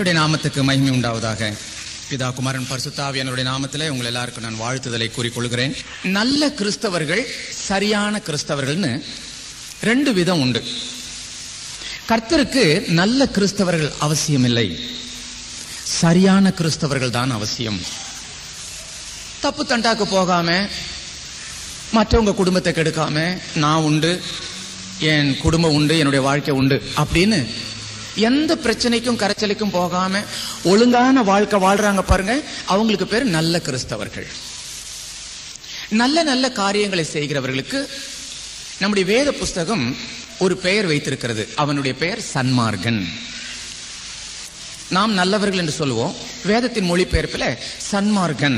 கர்த்தருடைய நாமத்துக்கு மகிமை உண்டாவதாக பிதா குமாரன் பரிசுத்தாவியனுடைய நாமத்திலே உங்கள் எல்லாருக்கும் நான் வாழ்த்துதலை கூறிக்கொள்கிறேன் நல்ல கிறிஸ்தவர்கள் சரியான கிறிஸ்தவர்கள்னு ரெண்டு விதம் உண்டு கர்த்தருக்கு நல்ல கிறிஸ்தவர்கள் அவசியமில்லை சரியான கிறிஸ்தவர்கள் தான் அவசியம் தப்பு தண்டாக்கு போகாம மற்றவங்க குடும்பத்தை கெடுக்காம நான் உண்டு என் குடும்பம் உண்டு என்னுடைய வாழ்க்கை உண்டு அப்படின்னு எந்த பிரச்சனைக்கும் கரைச்சலுக்கும் போகாம ஒழுங்கான வாழ்க்கை வாழ்றாங்க பாருங்க அவங்களுக்கு பேர் நல்ல கிறிஸ்தவர்கள் நல்ல நல்ல காரியங்களை செய்கிறவர்களுக்கு நம்முடைய வேத புஸ்தகம் ஒரு பெயர் வைத்திருக்கிறது அவனுடைய பெயர் சன்மார்கன் நாம் நல்லவர்கள் என்று சொல்லுவோம் வேதத்தின் மொழிபெயர்ப்பில் சன்மார்கன்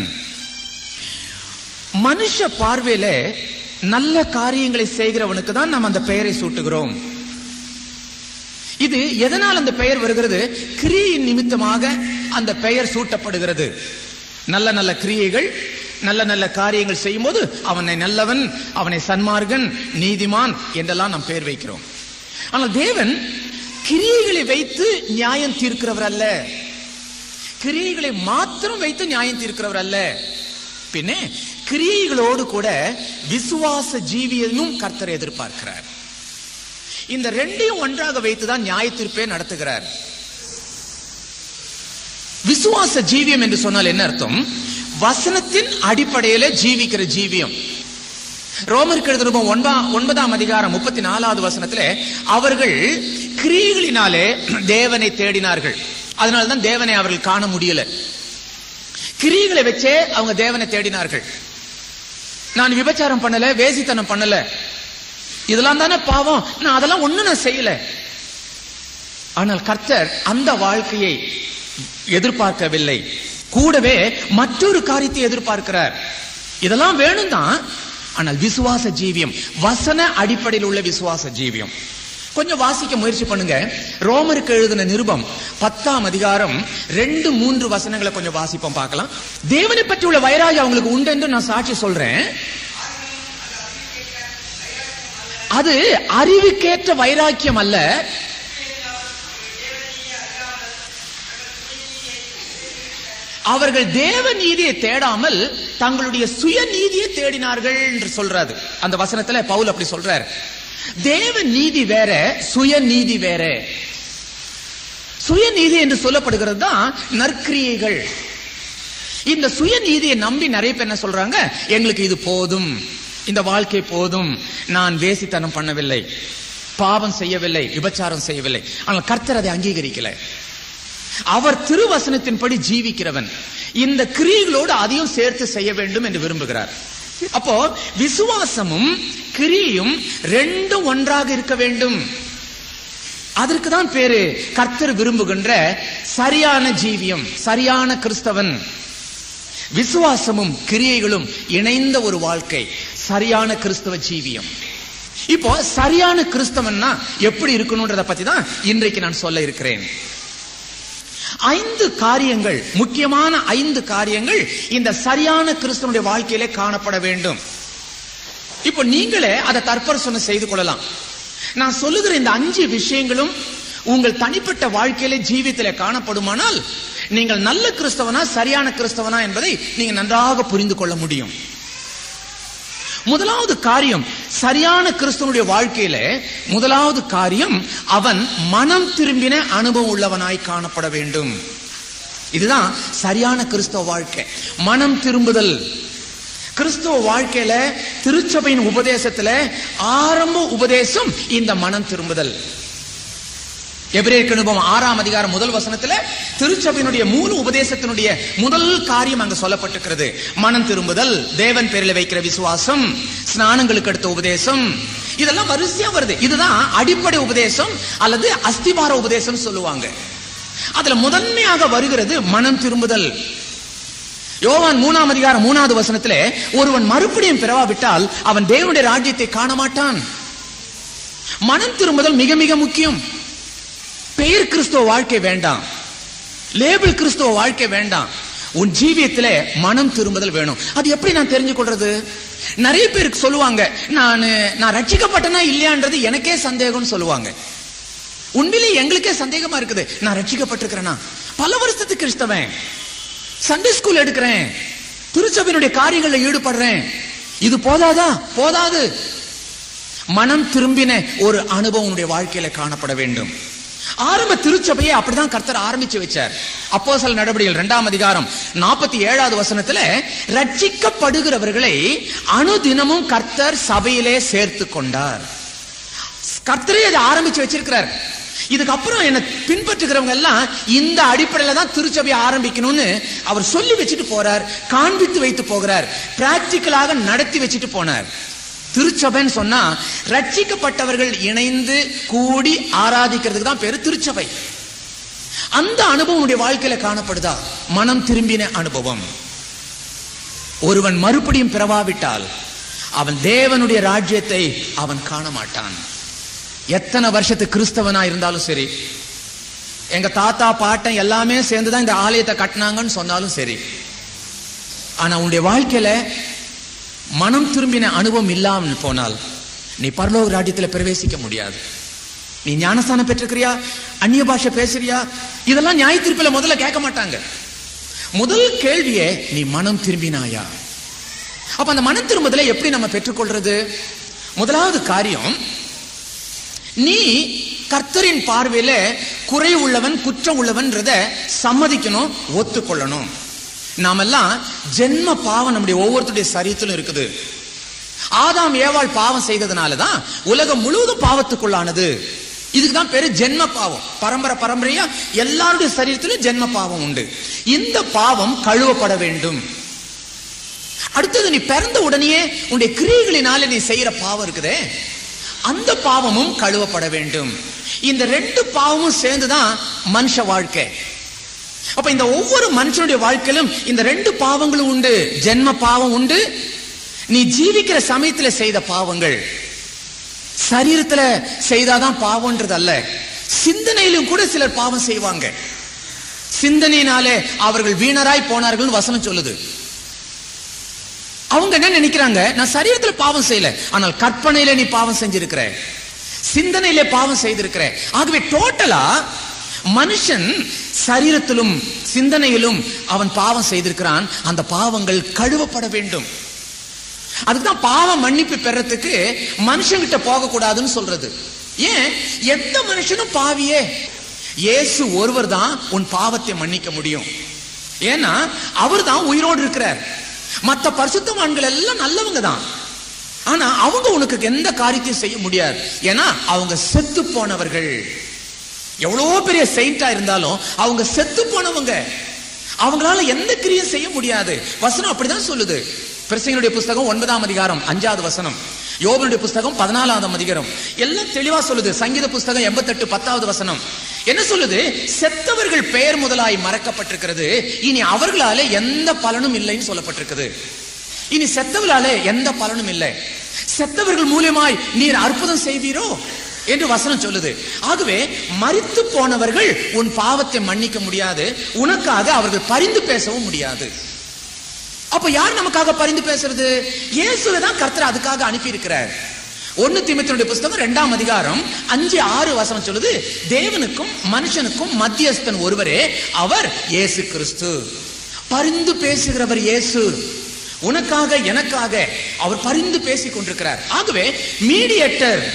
மனுஷ பார்வையில நல்ல காரியங்களை செய்கிறவனுக்கு தான் நாம் அந்த பெயரை சூட்டுகிறோம் இது எதனால் அந்த பெயர் வருகிறது கிரியின் நிமித்தமாக அந்த பெயர் சூட்டப்படுகிறது நல்ல நல்ல கிரியைகள் நல்ல நல்ல காரியங்கள் செய்யும்போது அவனை நல்லவன் அவனை சன்மார்கன் நீதிமான் என்றெல்லாம் நாம் பெயர் வைக்கிறோம் ஆனால் தேவன் கிரியைகளை வைத்து நியாயம் தீர்க்கிறவர் அல்ல கிரியைகளை மாத்திரம் வைத்து நியாயம் தீர்க்கிறவர் அல்ல பின்னே கிரியைகளோடு கூட விசுவாச ஜீவியனும் கர்த்தர் எதிர்பார்க்கிறார் இந்த ரெண்டையும் ஒன்றாக வைத்துதான் நியாய தீர்ப்பே நடத்துகிறார் விசுவாச ஜீவியம் என்று சொன்னால் என்ன அர்த்தம் வசனத்தின் அடிப்படையில ஜீவிக்கிற ஜீவியம் ரோமருக்கு எழுதின ஒன்பா ஒன்பதாம் அதிகாரம் முப்பத்தி நாலாவது வசனத்திலே அவர்கள் கிரியைகளினாலே தேவனை தேடினார்கள் அதனால்தான் தேவனை அவர்கள் காண முடியல கிரியைகளை வச்சே அவங்க தேவனை தேடினார்கள் நான் விபச்சாரம் பண்ணல வேசித்தனம் பண்ணல இதெல்லாம் தானே பாவம் நான் அதெல்லாம் ஒண்ணு நான் செய்யல ஆனால் கர்த்தர் அந்த வாழ்க்கையை எதிர்பார்க்கவில்லை கூடவே மற்றொரு காரியத்தை எதிர்பார்க்கிறார் இதெல்லாம் வேணும் தான் ஆனால் விசுவாச ஜீவியம் வசன அடிப்படையில் உள்ள விசுவாச ஜீவியம் கொஞ்சம் வாசிக்க முயற்சி பண்ணுங்க ரோமருக்கு எழுதின நிருபம் பத்தாம் அதிகாரம் ரெண்டு மூன்று வசனங்களை கொஞ்சம் வாசிப்போம் பார்க்கலாம் தேவனை பற்றி உள்ள வைராகி அவங்களுக்கு உண்டு என்று நான் சாட்சி சொல்றேன் அது அறிவுக்கேற்ற வைராக்கியம் அல்ல அவர்கள் தேவ நீதியை தேடாமல் தங்களுடைய சுய நீதியை தேடினார்கள் என்று சொல்றாரு அந்த வசனத்துல பவுல் அப்படி சொல்றாரு தேவ நீதி வேற சுய நீதி வேற சுய நீதி என்று சொல்லப்படுகிறது தான் நற்கிரியைகள் இந்த சுய நீதியை நம்பி நிறைய பேர் என்ன சொல்றாங்க எங்களுக்கு இது போதும் இந்த வாழ்க்கை போதும் நான் வேசித்தனம் பண்ணவில்லை பாவம் செய்யவில்லை விபச்சாரம் செய்யவில்லை ஆனால் கர்த்தர் அதை அங்கீகரிக்கல அவர் திருவசனத்தின்படி ஜீவிக்கிறவன் இந்த கிரியைகளோடு அதையும் சேர்த்து செய்ய வேண்டும் என்று விரும்புகிறார் அப்போ விசுவாசமும் கிரியும் ரெண்டும் ஒன்றாக இருக்க வேண்டும் அதற்கு தான் பேரு கர்த்தர் விரும்புகின்ற சரியான ஜீவியம் சரியான கிறிஸ்தவன் விசுவாசமும் கிரியைகளும் இணைந்த ஒரு வாழ்க்கை சரியான கிறிஸ்தவ ஜீவியம் இப்போ சரியான கிறிஸ்தவன்னா எப்படி இருக்கணும்ன்றத பத்தி தான் இன்றைக்கு நான் சொல்ல இருக்கிறேன் ஐந்து காரியங்கள் முக்கியமான ஐந்து காரியங்கள் இந்த சரியான கிறிஸ்தவனுடைய வாழ்க்கையிலே காணப்பட வேண்டும் இப்போ நீங்களே அதை தற்பரசனை செய்து கொள்ளலாம் நான் சொல்லுகிற இந்த அஞ்சு விஷயங்களும் உங்கள் தனிப்பட்ட வாழ்க்கையிலே ஜீவித்திலே காணப்படுமானால் நீங்கள் நல்ல கிறிஸ்தவனா சரியான கிறிஸ்தவனா என்பதை நீங்க நன்றாக புரிந்து கொள்ள முடியும் முதலாவது காரியம் சரியான கிறிஸ்தவனுடைய வாழ்க்கையில முதலாவது காரியம் அவன் மனம் திரும்பின அனுபவம் உள்ளவனாய் காணப்பட வேண்டும் இதுதான் சரியான கிறிஸ்தவ வாழ்க்கை மனம் திரும்புதல் கிறிஸ்தவ வாழ்க்கையில திருச்சபையின் உபதேசத்துல ஆரம்ப உபதேசம் இந்த மனம் திரும்புதல் எபிரேயர் அனுபவம் ஆறாம் அதிகாரம் முதல் வசனத்துல திருச்சபையினுடைய மூல உபதேசத்தினுடைய முதல் காரியம் அங்க சொல்லப்பட்டிருக்கிறது மனம் திரும்புதல் தேவன் பேரில் வைக்கிற விசுவாசம் ஸ்நானங்களுக்கு அடுத்த உபதேசம் இதெல்லாம் வரிசையா வருது இதுதான் அடிப்படை உபதேசம் அல்லது அஸ்திபார உபதேசம் சொல்லுவாங்க அதுல முதன்மையாக வருகிறது மனம் திரும்புதல் யோவான் மூணாம் அதிகாரம் மூணாவது வசனத்திலே ஒருவன் மறுபடியும் பிறவாவிட்டால் அவன் தேவனுடைய ராஜ்யத்தை காண மாட்டான் மனம் திரும்புதல் மிக மிக முக்கியம் பெயர் கிறிஸ்துவ வாழ்க்கை வேண்டாம் லேபிள் கிறிஸ்துவ வாழ்க்கை வேண்டாம் உன் ஜீவியத்துல மனம் திரும்புதல் வேணும் அது எப்படி நான் தெரிஞ்சு கொள்றது நிறைய பேருக்கு சொல்லுவாங்க நான் நான் ரட்சிக்கப்பட்டனா இல்லையான்றது எனக்கே சந்தேகம்னு சொல்லுவாங்க உண்மையிலே எங்களுக்கே சந்தேகமா இருக்குது நான் ரட்சிக்கப்பட்டிருக்கிறேனா பல வருஷத்துக்கு கிறிஸ்தவன் சண்டே ஸ்கூல் எடுக்கிறேன் திருச்சபையினுடைய காரியங்கள்ல ஈடுபடுறேன் இது போதாதா போதாது மனம் திரும்பின ஒரு அனுபவம் உன்னுடைய வாழ்க்கையில காணப்பட வேண்டும் ஆரம்ப திருச்சபையை அப்படிதான் கர்த்தர் ஆரம்பிச்சு வச்சார் அப்போ சில நடவடிக்கைகள் இரண்டாம் அதிகாரம் நாற்பத்தி ஏழாவது வசனத்துல ரட்சிக்கப்படுகிறவர்களை அனுதினமும் கர்த்தர் சபையிலே சேர்த்து கொண்டார் கர்த்தரே அதை ஆரம்பிச்சு வச்சிருக்கிறார் இதுக்கப்புறம் என்ன பின்பற்றுகிறவங்க எல்லாம் இந்த அடிப்படையில தான் திருச்சபையை ஆரம்பிக்கணும்னு அவர் சொல்லி வச்சுட்டு போறார் காண்பித்து வைத்து போகிறார் பிராக்டிக்கலாக நடத்தி வச்சுட்டு போனார் திருச்சபைன்னு சொன்னா ரட்சிக்கப்பட்டவர்கள் இணைந்து கூடி ஆராதிக்கிறதுக்கு தான் பேரு திருச்சபை அந்த அனுபவம் உன்னுடைய வாழ்க்கையில காணப்படுதா மனம் திரும்பின அனுபவம் ஒருவன் மறுபடியும் பிறவாவிட்டால் அவன் தேவனுடைய ராஜ்யத்தை அவன் காண மாட்டான் எத்தனை வருஷத்து கிறிஸ்தவனா இருந்தாலும் சரி எங்க தாத்தா பாட்டன் எல்லாமே சேர்ந்துதான் இந்த ஆலயத்தை கட்டினாங்கன்னு சொன்னாலும் சரி ஆனா உன்னுடைய வாழ்க்கையில மனம் திரும்பின அனுபவம் இல்லாமல் போனால் நீ பரலோக ராஜ்யத்துல பிரவேசிக்க முடியாது நீ ஞானஸ்தானம் பெற்றிருக்கிறியா அந்நிய பாஷை பேசுறியா இதெல்லாம் நியாய தீர்ப்புல முதல்ல கேட்க மாட்டாங்க முதல் கேள்வியே நீ மனம் திரும்பினாயா அப்ப அந்த மனம் திரும்புதலை எப்படி நம்ம பெற்றுக்கொள்றது முதலாவது காரியம் நீ கர்த்தரின் பார்வையில குறை உள்ளவன் குற்றம் உள்ளவன்றத சம்மதிக்கணும் ஒத்துக்கொள்ளணும் நாமெல்லாம் ஜென்ம பாவம் நம்முடைய ஒவ்வொருத்தருடைய சரீரத்திலும் இருக்குது ஆதாம் ஏவாள் பாவம் செய்ததுனால தான் உலகம் முழுவதும் பாவத்துக்குள்ளானது இதுக்கு தான் பேரு ஜென்ம பாவம் பரம்பரை பரம்பரையா எல்லாருடைய சரீரத்திலும் ஜென்ம பாவம் உண்டு இந்த பாவம் கழுவப்பட வேண்டும் அடுத்தது நீ பிறந்த உடனேயே உன்னுடைய கிரியைகளினால நீ செய்யற பாவம் இருக்குதே அந்த பாவமும் கழுவப்பட வேண்டும் இந்த ரெண்டு பாவமும் சேர்ந்துதான் மனுஷ வாழ்க்கை அப்ப இந்த ஒவ்வொரு மனுஷனுடைய வாழ்க்கையிலும் இந்த ரெண்டு பாவங்களும் உண்டு ஜென்ம பாவம் உண்டு நீ ஜீவிக்கிற சமயத்துல செய்த பாவங்கள் சரீரத்துல செய்தாதான் பாவம்ன்றது அல்ல சிந்தனையிலும் கூட சிலர் பாவம் செய்வாங்க சிந்தனையினாலே அவர்கள் வீணராய் போனார்கள் வசனம் சொல்லுது அவங்க என்ன நினைக்கிறாங்க நான் சரீரத்துல பாவம் செய்யல ஆனால் கற்பனையில நீ பாவம் செஞ்சிருக்கிற சிந்தனையில பாவம் செய்திருக்கிற ஆகவே டோட்டலா மனுஷன் சரீரத்திலும் சிந்தனையிலும் அவன் பாவம் செய்திருக்கிறான் அந்த பாவங்கள் கழுவப்பட வேண்டும் அதுக்குதான் பாவம் மன்னிப்பு பெறத்துக்கு மனுஷங்கிட்ட போக கூடாதுன்னு சொல்றது ஏன் எந்த மனுஷனும் பாவியே இயேசு ஒருவர் தான் உன் பாவத்தை மன்னிக்க முடியும் ஏன்னா அவர் தான் உயிரோடு இருக்கிறார் மத்த பரிசுத்தவான்கள் எல்லாம் நல்லவங்க தான் ஆனா அவங்க உனக்கு எந்த காரியத்தையும் செய்ய முடியாது ஏன்னா அவங்க செத்து போனவர்கள் எவ்வளவோ பெரிய செயிண்டா இருந்தாலும் அவங்க செத்து போனவங்க அவங்களால எந்த கிரியும் செய்ய முடியாது வசனம் அப்படிதான் சொல்லுது பிரசங்களுடைய புஸ்தகம் ஒன்பதாம் அதிகாரம் அஞ்சாவது வசனம் யோகனுடைய புஸ்தகம் பதினாலாவது அதிகாரம் எல்லாம் தெளிவா சொல்லுது சங்கீத புஸ்தகம் எண்பத்தெட்டு பத்தாவது வசனம் என்ன சொல்லுது செத்தவர்கள் பெயர் முதலாய் மறக்கப்பட்டிருக்கிறது இனி அவர்களால எந்த பலனும் இல்லைன்னு சொல்லப்பட்டிருக்குது இனி செத்தவர்களாலே எந்த பலனும் இல்லை செத்தவர்கள் மூலியமாய் நீர் அற்புதம் செய்வீரோ என்று வசனம் சொல்லுது ஆகவே மரித்து போனவர்கள் உன் பாவத்தை மன்னிக்க முடியாது உனக்காக அவர்கள் பரிந்து பேசவும் முடியாது அப்ப யார் நமக்காக பரிந்து பேசுறது இயேசுவை தான் கர்த்தர் அதுக்காக அனுப்பி இருக்கிறார் ஒன்னு திமுத்தினுடைய புஸ்தகம் இரண்டாம் அதிகாரம் அஞ்சு ஆறு வசனம் சொல்லுது தேவனுக்கும் மனுஷனுக்கும் மத்தியஸ்தன் ஒருவரே அவர் இயேசு கிறிஸ்து பரிந்து பேசுகிறவர் இயேசு உனக்காக எனக்காக அவர் பரிந்து பேசிக் கொண்டிருக்கிறார் ஆகவே மீடியேட்டர்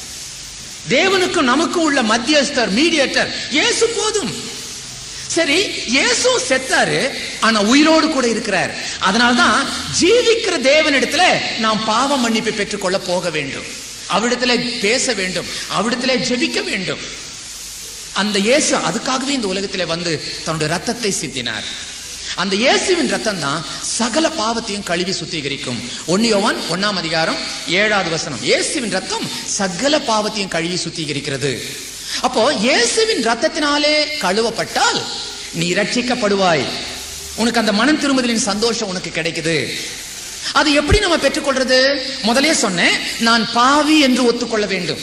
தேவனுக்கும் நமக்கும் உள்ள மத்தியஸ்தர் மீடியேட்டர் இயேசு போதும் சரி இயேசு செத்தாரு ஆனா உயிரோடு கூட இருக்கிறார் அதனால்தான் ஜீவிக்கிற தேவனிடத்துல நாம் பாவ மன்னிப்பை பெற்றுக்கொள்ள போக வேண்டும் அவரிடத்துல பேச வேண்டும் அவரிடத்துல ஜெபிக்க வேண்டும் அந்த இயேசு அதுக்காகவே இந்த உலகத்திலே வந்து தன்னுடைய ரத்தத்தை சிந்தினார் அந்த இயேசுவின் ரத்தம் தான் சகல பாவத்தையும் கழுவி சுத்திகரிக்கும் ஒன்னியோவான் ஒன்னாம் அதிகாரம் ஏழாவது வசனம் இயேசுவின் ரத்தம் சகல பாவத்தையும் கழுவி சுத்திகரிக்கிறது அப்போ இயேசுவின் ரத்தத்தினாலே கழுவப்பட்டால் நீ ரட்சிக்கப்படுவாய் உனக்கு அந்த மனம் திரும்புதலின் சந்தோஷம் உனக்கு கிடைக்குது அது எப்படி நம்ம பெற்றுக்கொள்றது முதலே சொன்னேன் நான் பாவி என்று ஒத்துக்கொள்ள வேண்டும்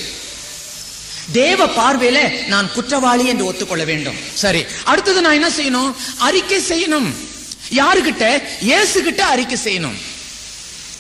தேவ பார்வையில நான் குற்றவாளி என்று ஒத்துக்கொள்ள வேண்டும் சரி அடுத்தது நான் என்ன செய்யணும் அறிக்கை செய்யணும் யாருகிட்ட இயேசு கிட்ட அறிக்கை செய்யணும்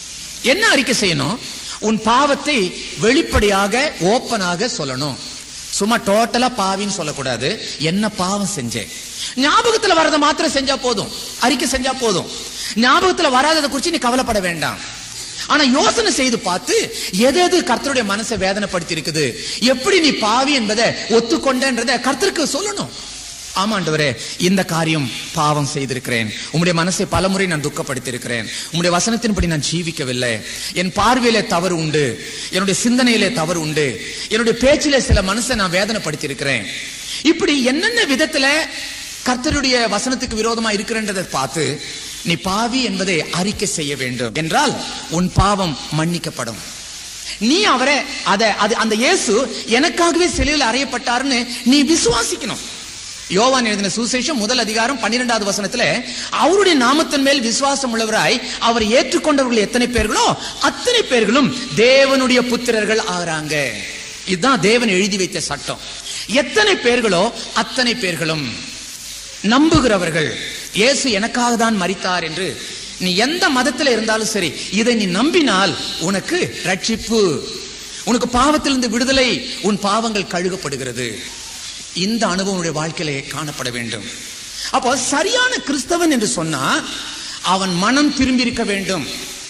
என்ன அறிக்கை செய்யணும் உன் பாவத்தை வெளிப்படையாக ஓப்பனாக சொல்லணும் சும்மா டோட்டலா பாவின்னு சொல்லக்கூடாது என்ன பாவம் செஞ்சேன் ஞாபகத்துல வரதை மாத்திரம் செஞ்சா போதும் அறிக்கை செஞ்சா போதும் ஞாபகத்துல வராததை குறிச்சு நீ கவலைப்பட வேண்டாம் ஆனா யோசனை செய்து பார்த்து எது எது கர்த்தருடைய மனசை வேதனைப்படுத்தி இருக்குது எப்படி நீ பாவி என்பதை ஒத்துக்கொண்டன்றதை கர்த்தருக்கு சொல்லணும் ஆமாண்டவரே இந்த காரியம் பாவம் செய்திருக்கிறேன் உம்முடைய மனசை பலமுறை நான் துக்கப்படுத்தியிருக்கிறேன் உம்முடைய வசனத்தின்படி நான் ஜீவிக்கவில்லை என் பார்வையிலே தவறு உண்டு என்னுடைய சிந்தனையிலே தவறு உண்டு என்னுடைய பேச்சிலே சில மனசை நான் வேதனைப்படுத்தி இருக்கிறேன் இப்படி என்னென்ன விதத்துல கர்த்தருடைய வசனத்துக்கு விரோதமா இருக்கிறன்றதை பார்த்து நீ பாவி என்பதை அறிக்கை செய்ய வேண்டும் என்றால் உன் பாவம் மன்னிக்கப்படும் நீ அவரை அத அது அந்த இயேசு எனக்காகவே சிலையில் அறையப்பட்டாருன்னு நீ விசுவாசிக்கணும் யோவான் எழுதின சுசேஷம் முதல் அதிகாரம் பன்னிரெண்டாவது வசனத்துல அவருடைய நாமத்தின் மேல் விசுவாசம் உள்ளவராய் அவர் ஏற்றுக்கொண்டவர்கள் எத்தனை பேர்களோ அத்தனை பேர்களும் தேவனுடைய புத்திரர்கள் ஆகிறாங்க இதுதான் தேவன் எழுதி வைத்த சட்டம் எத்தனை பேர்களோ அத்தனை பேர்களும் நம்புகிறவர்கள் இயேசு எனக்காக தான் மரித்தார் என்று நீ எந்த மதத்தில் இருந்தாலும் சரி இதை நீ நம்பினால் உனக்கு ரட்சிப்பு உனக்கு பாவத்திலிருந்து விடுதலை உன் பாவங்கள் கழுகப்படுகிறது இந்த அனுபவம் உன்னுடைய வாழ்க்கையிலே காணப்பட வேண்டும் அப்போ சரியான கிறிஸ்தவன் என்று சொன்னா அவன் மனம் திரும்பி இருக்க வேண்டும்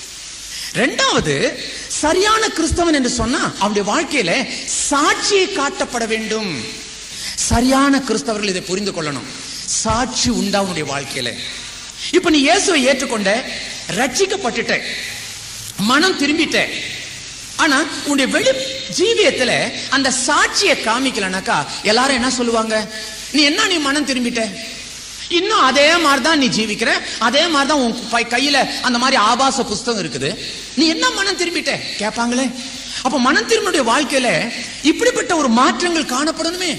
ரெண்டாவது சரியான கிறிஸ்தவன் என்று சொன்னா அவனுடைய வாழ்க்கையில சாட்சியை காட்டப்பட வேண்டும் சரியான கிறிஸ்தவர்கள் இதை புரிந்து கொள்ளணும் சாட்சி உண்டா உன்னுடைய வாழ்க்கையில இப்ப நீ இயேசுவை ஏற்றுக்கொண்ட ரட்சிக்கப்பட்டுட்ட மனம் திரும்பிட்ட ஆனா உன்னுடைய வெளி ஜீவியத்துல அந்த சாட்சியை காமிக்கலனாக்கா எல்லாரும் என்ன சொல்லுவாங்க நீ என்ன நீ மனம் திரும்பிட்ட இன்னும் அதே மாதிரி தான் நீ ஜீவிக்கிற அதே மாதிரி தான் உன் பை- கையில அந்த மாதிரி ஆபாச புஸ்தகம் இருக்குது நீ என்ன மனம் திரும்பிட்ட கேட்பாங்களே அப்ப மனம் திரும்பினுடைய வாழ்க்கையில இப்படிப்பட்ட ஒரு மாற்றங்கள் காணப்படணுமே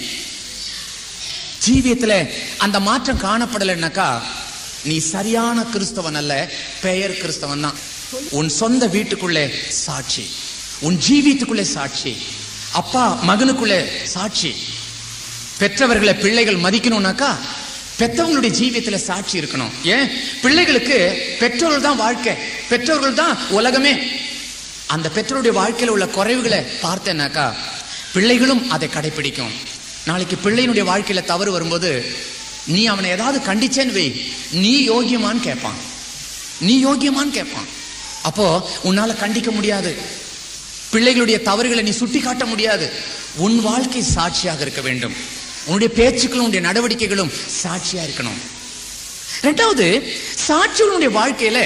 ஜீவியத்துல அந்த மாற்றம் காணப்படலைன்னாக்கா நீ சரியான கிறிஸ்தவன் அல்ல பெயர் கிறிஸ்தவன் தான் உன் சொந்த வீட்டுக்குள்ளே சாட்சி உன் ஜீவியத்துக்குள்ளே சாட்சி அப்பா மகனுக்குள்ளே சாட்சி பெற்றவர்களை பிள்ளைகள் மதிக்கணும்னாக்கா பெற்றவங்களுடைய ஜீவியத்துல சாட்சி இருக்கணும் ஏன் பிள்ளைகளுக்கு பெற்றோர்கள் தான் வாழ்க்கை பெற்றோர்கள் தான் உலகமே அந்த பெற்றோருடைய வாழ்க்கையில உள்ள குறைவுகளை பார்த்தேன்னாக்கா பிள்ளைகளும் அதை கடைபிடிக்கும் நாளைக்கு பிள்ளையினுடைய வாழ்க்கையில தவறு வரும்போது நீ அவனை ஏதாவது கண்டிச்சேன்னு வை நீ யோகியமான்னு கேட்பான் நீ யோகியமான்னு கேட்பான் அப்போ உன்னால கண்டிக்க முடியாது பிள்ளைகளுடைய தவறுகளை நீ சுட்டி காட்ட முடியாது உன் வாழ்க்கை சாட்சியாக இருக்க வேண்டும் உன்னுடைய பேச்சுக்களும் உன்னுடைய நடவடிக்கைகளும் சாட்சியா இருக்கணும் ரெண்டாவது சாட்சிகளுடைய வாழ்க்கையில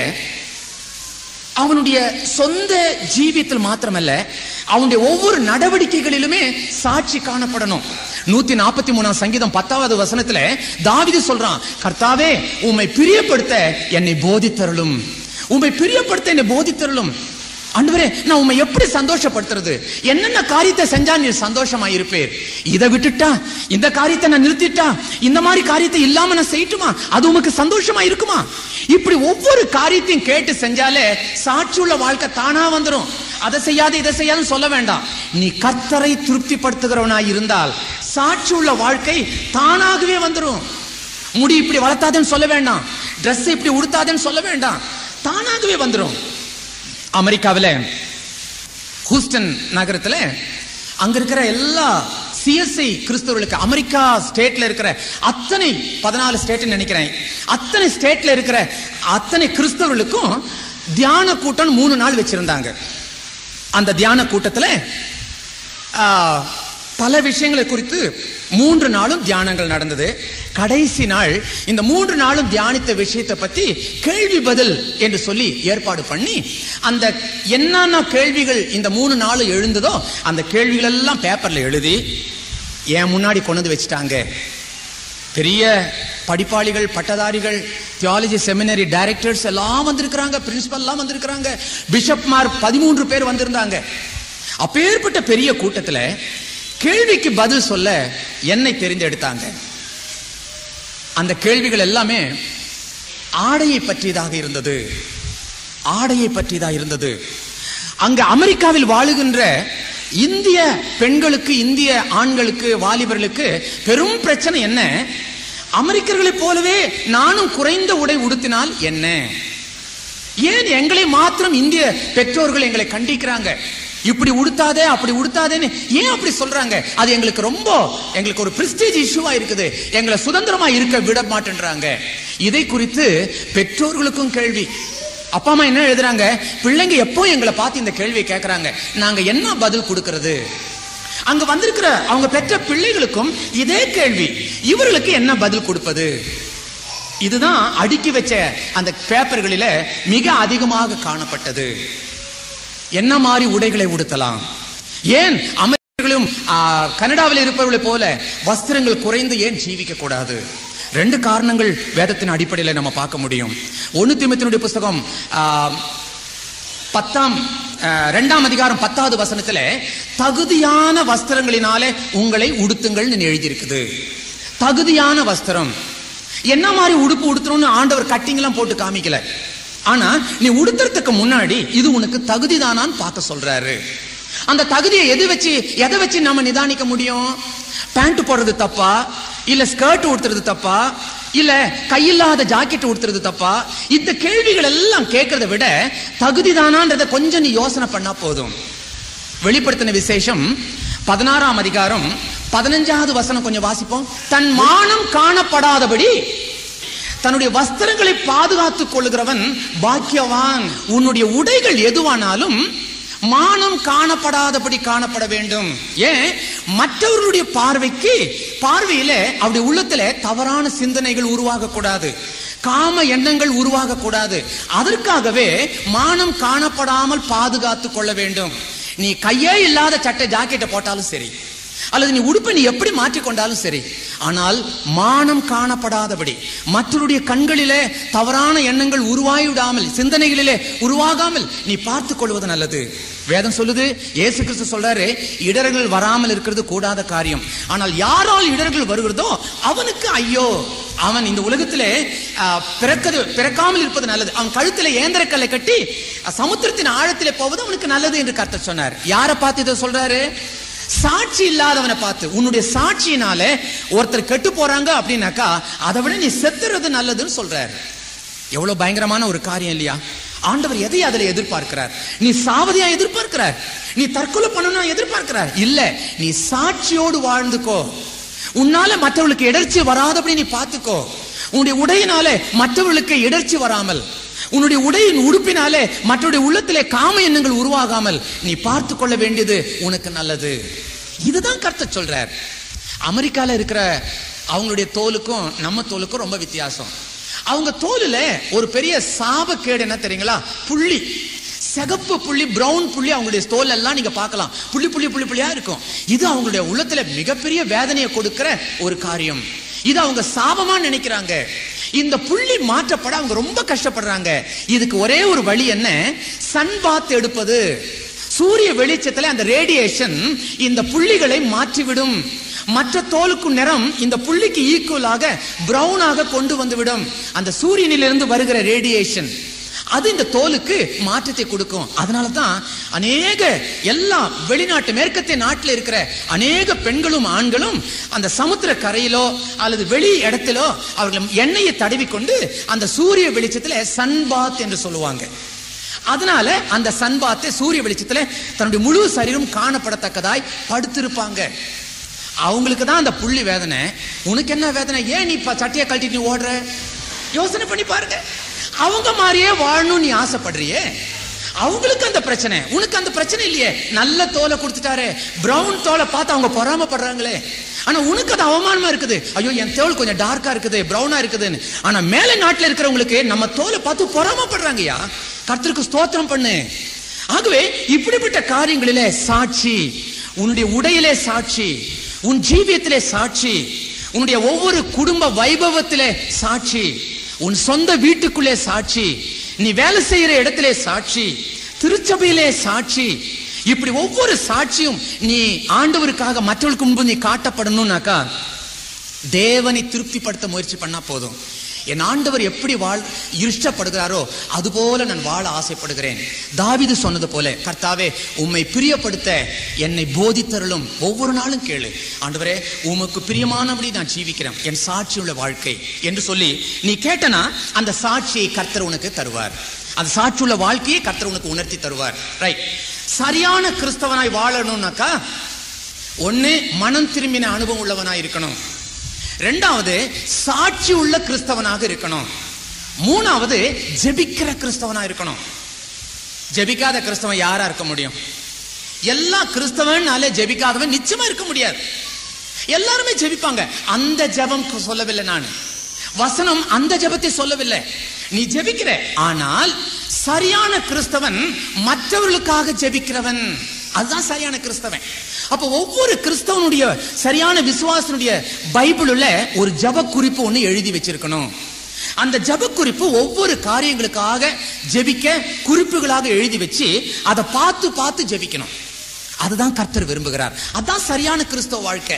அவனுடைய சொந்த ஜீவியத்தில் மாத்திரமல்ல அவனுடைய ஒவ்வொரு நடவடிக்கைகளிலுமே சாட்சி காணப்படணும் நூத்தி நாற்பத்தி மூணாம் சங்கீதம் பத்தாவது வசனத்துல தாவிது சொல்றான் கர்த்தாவே உம்மை பிரியப்படுத்த என்னை போதித்தருளும் உம்மை பிரியப்படுத்த என்னை போதித்தருளும் ஆண்டவரே நான் உம்மை எப்படி சந்தோஷப்படுத்துறது என்னென்ன காரியத்தை செஞ்சா நீ சந்தோஷமா இருப்பேர் இதை விட்டுட்டா இந்த காரியத்தை நான் நிறுத்திட்டா இந்த மாதிரி காரியத்தை இல்லாம நான் செய்யட்டுமா அது உமக்கு சந்தோஷமா இருக்குமா இப்படி ஒவ்வொரு காரியத்தையும் கேட்டு செஞ்சாலே சாட்சியுள்ள வாழ்க்கை தானா வந்துரும் அதை செய்யாத இதை செய்யாதுன்னு சொல்ல வேண்டாம் நீ கர்த்தரை திருப்திப்படுத்துகிறவனாய் இருந்தால் சாட்சியுள்ள வாழ்க்கை தானாகவே வந்துரும் முடி இப்படி வளர்த்தாதேன்னு சொல்ல வேண்டாம் Dress இப்படி உடுத்தாதேன்னு சொல்ல வேண்டாம் தானாகவே வந்துரும் அமெரிக்காவில் ஹூஸ்டன் நகரத்துல அங்க இருக்கிற எல்லா சிஎஸ்ஐ கிறிஸ்தவர்களுக்கு அமெரிக்கா ஸ்டேட்ல இருக்கிற அத்தனை பதினாலு ஸ்டேட் நினைக்கிறேன் அத்தனை ஸ்டேட்ல இருக்கிற அத்தனை கிறிஸ்தவர்களுக்கும் தியான கூட்டம் மூணு நாள் வச்சிருந்தாங்க அந்த தியான கூட்டத்துல ஆ, பல விஷயங்களை குறித்து மூன்று நாளும் தியானங்கள் நடந்தது கடைசி நாள் இந்த மூன்று நாளும் தியானித்த விஷயத்தை பத்தி கேள்வி பதில் என்று சொல்லி ஏற்பாடு பண்ணி அந்த என்னென்ன கேள்விகள் இந்த மூணு நாள் எழுந்ததோ அந்த கேள்விகள் எல்லாம் பேப்பர்ல எழுதி என் முன்னாடி கொண்டு வந்து வச்சுட்டாங்க பெரிய படிப்பாளிகள் பட்டதாரிகள் தியாலஜி செமினரி டைரக்டர்ஸ் எல்லாம் வந்திருக்கிறாங்க பிரின்சிபல் எல்லாம் வந்திருக்கிறாங்க பிஷப்மார் பதிமூன்று பேர் வந்திருந்தாங்க அப்பேற்பட்ட பெரிய கூட்டத்துல கேள்விக்கு பதில் சொல்ல என்னை தெரிந்தெடுத்தாங்க அந்த கேள்விகள் எல்லாமே ஆடையை பற்றியதாக இருந்தது ஆடையை பற்றியதாக இருந்தது அங்க அமெரிக்காவில் வாழுகின்ற இந்திய பெண்களுக்கு இந்திய ஆண்களுக்கு வாலிபர்களுக்கு பெரும் பிரச்சனை என்ன அமெரிக்கர்களைப் போலவே நானும் குறைந்த உடை உடுத்தினால் என்ன ஏன் எங்களை மாத்திரம் இந்திய பெற்றோர்கள் எங்களை கண்டிக்கிறாங்க இப்படி உடுத்தாதே அப்படி உடுத்தாதேன்னு ஏன் அப்படி சொல்றாங்க அது எங்களுக்கு ரொம்ப எங்களுக்கு ஒரு பிரஸ்டீஜ் இஷ்யூவா இருக்குது எங்களை சுதந்திரமா இருக்க விட மாட்டேன்றாங்க இதை குறித்து பெற்றோர்களுக்கும் கேள்வி அப்பா அம்மா என்ன எழுதுறாங்க பிள்ளைங்க எப்போ எங்களை பார்த்து இந்த கேள்வியை கேட்கறாங்க நாங்க என்ன பதில் கொடுக்கிறது அங்க வந்திருக்கிற அவங்க பெற்ற பிள்ளைகளுக்கும் இதே கேள்வி இவர்களுக்கு என்ன பதில் கொடுப்பது இதுதான் அடுக்கி வச்ச அந்த பேப்பர்களில மிக அதிகமாக காணப்பட்டது என்ன மாதிரி உடைகளை உடுத்தலாம் ஏன் அமெரிக்கர்களும் ஆ, கனடாவில் இருப்பவர்களைப் போல வஸ்திரங்கள் குறைந்து ஏன் ஜீவிக்க கூடாது ரெண்டு காரணங்கள் வேதத்தின் அடிப்படையில் நம்ம பார்க்க முடியும் ஒன்னு திமுத்தினுடைய புஸ்தகம் ஆ, பத்தாம் அஹ், இரண்டாம் அதிகாரம் பத்தாவது வசனத்துல தகுதியான வஸ்திரங்களினாலே உங்களை உடுத்துங்கள்னு எழுதியிருக்குது தகுதியான வஸ்திரம் என்ன மாதிரி உடுப்பு உடுத்தணும்னு ஆண்டவர் கட்டிங் எல்லாம் போட்டு காமிக்கல ஆனா நீ உடுத்துறதுக்கு முன்னாடி இது உனக்கு தகுதிதானான்னு பார்க்க சொல்றாரு அந்த தகுதியை எது வச்சு எதை வச்சு நம்ம நிதானிக்க முடியும் பேண்ட் போடுறது தப்பா இல்ல ஸ்கர்ட் உடுத்துறது தப்பா இல்ல கையில்லாத ஜாக்கெட் உடுத்துறது தப்பா இந்த கேள்விகள் எல்லாம் கேட்கறத விட தகுதிதானான்றத கொஞ்சம் நீ யோசனை பண்ணா போதும் வெளிப்படுத்தின விசேஷம் பதினாறாம் அதிகாரம் பதினஞ்சாவது வசனம் கொஞ்சம் வாசிப்போம் தன் மானம் காணப்படாதபடி தன்னுடைய வஸ்திரங்களை பாதுகாத்துக் கொள்ளுகிறவன் பாக்கியவான் உன்னுடைய உடைகள் எதுவானாலும் மானம் காணப்படாதபடி காணப்பட வேண்டும் ஏன் மற்றவர்களுடைய பார்வைக்கு பார்வையில அவருடைய உள்ளத்துல தவறான சிந்தனைகள் உருவாக கூடாது காம எண்ணங்கள் உருவாக கூடாது அதற்காகவே மானம் காணப்படாமல் பாதுகாத்துக் கொள்ள வேண்டும் நீ கையே இல்லாத சட்டை ஜாக்கெட்டை போட்டாலும் சரி அல்லது நீ உடுப்பை நீ எப்படி மாற்றிக்கொண்டாலும் சரி ஆனால் மானம் காணப்படாதபடி மற்றவருடைய கண்களிலே தவறான எண்ணங்கள் உருவாகிவிடாமல் சிந்தனைகளிலே உருவாகாமல் நீ பார்த்துக் கொள்வது நல்லது வேதம் சொல்லுது இயேசு கிறிஸ்து சொல்றாரு இடர்கள் வராமல் இருக்கிறது கூடாத காரியம் ஆனால் யாரால் இடர்கள் வருகிறதோ அவனுக்கு ஐயோ அவன் இந்த உலகத்திலே ஆ, பிறக்கது பிறக்காமல் இருப்பது நல்லது அவன் கழுத்திலே ஏந்திரக்கல்லை கட்டி அ, சமுத்திரத்தின் ஆழத்திலே போவது அவனுக்கு நல்லது என்று கர்த்தர் சொன்னார் யாரை பார்த்து இதை சொல்றாரு சாட்சி இல்லாதவனை பார்த்து உன்னுடைய சாட்சியினால ஒருத்தர் கெட்டு போறாங்க அப்படின்னாக்கா அதை விட நீ செத்துறது நல்லதுன்னு சொல்றாரு எவ்வளவு பயங்கரமான ஒரு காரியம் இல்லையா ஆண்டவர் எதை அதில் எதிர்பார்க்கிறார் நீ சாவதியா எதிர்பார்க்கிறார் நீ தற்கொலை பண்ணணும் எதிர்பார்க்கிறார் இல்ல நீ சாட்சியோடு வாழ்ந்துக்கோ உன்னால மற்றவர்களுக்கு இடர்ச்சி வராதபடி நீ பார்த்துக்கோ உன்னுடைய உடையினால மற்றவர்களுக்கு இடர்ச்சி வராமல் உன்னுடைய உடையின் உடுப்பினாலே மற்றவருடைய உள்ளத்திலே காம எண்ணங்கள் உருவாகாமல் நீ பார்த்து கொள்ள வேண்டியது உனக்கு நல்லது இதுதான் கர்த்தர் சொல்றார் அமெரிக்கால இருக்கிற அவங்களுடைய தோலுக்கும் நம்ம தோலுக்கும் ரொம்ப வித்தியாசம் அவங்க தோலுல ஒரு பெரிய சாபக்கேடு என்ன தெரியுங்களா புள்ளி சிகப்பு புள்ளி பிரவுன் புள்ளி அவங்களுடைய தோல் எல்லாம் நீங்க பார்க்கலாம் புள்ளி புள்ளி புள்ளி புள்ளியா இருக்கும் இது அவங்களுடைய உள்ளத்துல மிகப்பெரிய வேதனையை கொடுக்கிற ஒரு காரியம் இது அவங்க சாபமா நினைக்கிறாங்க இந்த புள்ளி மாற்றப்பட அவங்க ரொம்ப கஷ்டப்படுறாங்க இதுக்கு ஒரே ஒரு வழி என்ன சன் பாத் எடுப்பது சூரிய வெளிச்சத்துல அந்த ரேடியேஷன் இந்த புள்ளிகளை மாற்றிவிடும் மற்ற தோலுக்கும் நிறம் இந்த புள்ளிக்கு ஈக்குவலாக பிரவுனாக கொண்டு வந்துவிடும் அந்த சூரியனிலிருந்து வருகிற ரேடியேஷன் அது இந்த தோலுக்கு மாற்றத்தை கொடுக்கும் அதனால தான் அநேக எல்லா வெளிநாட்டு மேற்கத்திய நாட்டில் இருக்கிற அநேக பெண்களும் ஆண்களும் அந்த சமுத்திர கரையிலோ அல்லது வெளி இடத்திலோ அவர்கள் எண்ணெயை தடவிக்கொண்டு அந்த சூரிய வெளிச்சத்துல சன்பாத் என்று சொல்லுவாங்க அதனால அந்த சன்பாத்தை சூரிய வெளிச்சத்துல தன்னுடைய முழு சரீரம் காணப்படத்தக்கதாய் படுத்திருப்பாங்க அவங்களுக்கு தான் அந்த புள்ளி வேதனை உனக்கு என்ன வேதனை ஏன் நீ இப்ப சட்டையை கழட்டிட்டு நீ ஓடுற யோசனை பண்ணி பாருங்க அவங்க மாதிரியே வாழணும்னு நீ ஆசைப்படுறியே அவங்களுக்கு அந்த பிரச்சனை உனக்கு அந்த பிரச்சனை இல்லையே நல்ல தோலை கொடுத்துட்டாரு பிரவுன் தோலை பார்த்து அவங்க பொறாமப்படுறாங்களே ஆனா உனக்கு அது அவமானமா இருக்குது ஐயோ என் தோல் கொஞ்சம் டார்க்கா இருக்குது பிரவுனா இருக்குதுன்னு ஆனா மேல நாட்டுல இருக்கிறவங்களுக்கு நம்ம தோலை பார்த்து பொறாமப்படுறாங்கய்யா கர்த்தருக்கு ஸ்தோத்திரம் பண்ணு ஆகவே இப்படிப்பட்ட காரியங்களிலே சாட்சி உன்னுடைய உடையிலே சாட்சி உன் ஜீவியத்திலே சாட்சி உன்னுடைய ஒவ்வொரு குடும்ப வைபவத்திலே சாட்சி உன் சொந்த வீட்டுக்குள்ளே சாட்சி நீ வேலை செய்யற இடத்திலே சாட்சி திருச்சபையிலே சாட்சி இப்படி ஒவ்வொரு சாட்சியும் நீ ஆண்டவருக்காக மற்றவர்களுக்கு முன்பு நீ காட்டப்படணும்னாக்கா தேவனை திருப்திப்படுத்த முயற்சி பண்ணா போதும் என் ஆண்டவர் எப்படி வாழ் இஷ்டப்படுகிறாரோ அதுபோல நான் வாழ ஆசைப்படுகிறேன் தாவிது சொன்னது போல கர்த்தாவே உம்மை பிரியப்படுத்த என்னை போதித்தருளும் ஒவ்வொரு நாளும் கேளு ஆண்டவரே உமக்கு பிரியமானபடி நான் ஜீவிக்கிறேன் என் சாட்சியுள்ள வாழ்க்கை என்று சொல்லி நீ கேட்டனா அந்த சாட்சியை கர்த்தர் உனக்கு தருவார் அந்த சாட்சியுள்ள வாழ்க்கையை கர்த்தர் உனக்கு உணர்த்தி தருவார் ரைட் சரியான கிறிஸ்தவனாய் வாழணும்னாக்கா ஒண்ணு மனம் திரும்பின அனுபவம் உள்ளவனாய் இருக்கணும் ரெண்டாவது சாட்சி உள்ள கிறிஸ்தவனாக இருக்கணும் மூணாவது ஜெபிக்கிற கிறிஸ்தவனா இருக்கணும் ஜெபிக்காத கிறிஸ்தவன் யாரா இருக்க முடியும் எல்லா கிறிஸ்தவனாலே ஜெபிக்காதவன் நிச்சயமா இருக்க முடியாது எல்லாருமே ஜெபிப்பாங்க அந்த ஜெபம் சொல்லவில்லை நான் வசனம் அந்த ஜெபத்தை சொல்லவில்லை நீ ஜெபிக்கிற ஆனால் சரியான கிறிஸ்தவன் மற்றவர்களுக்காக ஜெபிக்கிறவன் அதுதான் சரியான கிறிஸ்தவன் அப்ப ஒவ்வொரு கிறிஸ்தவனுடைய சரியான விசுவாசனுடைய பைபிளுல ஒரு ஜெப குறிப்பு ஒண்ணு எழுதி வச்சிருக்கணும் அந்த ஜெப குறிப்பு ஒவ்வொரு காரியங்களுக்காக ஜெபிக்க குறிப்புகளாக எழுதி வச்சு அதை பார்த்து பார்த்து ஜெபிக்கணும் அதுதான் கர்த்தர் விரும்புகிறார் அதான் சரியான கிறிஸ்தவ வாழ்க்கை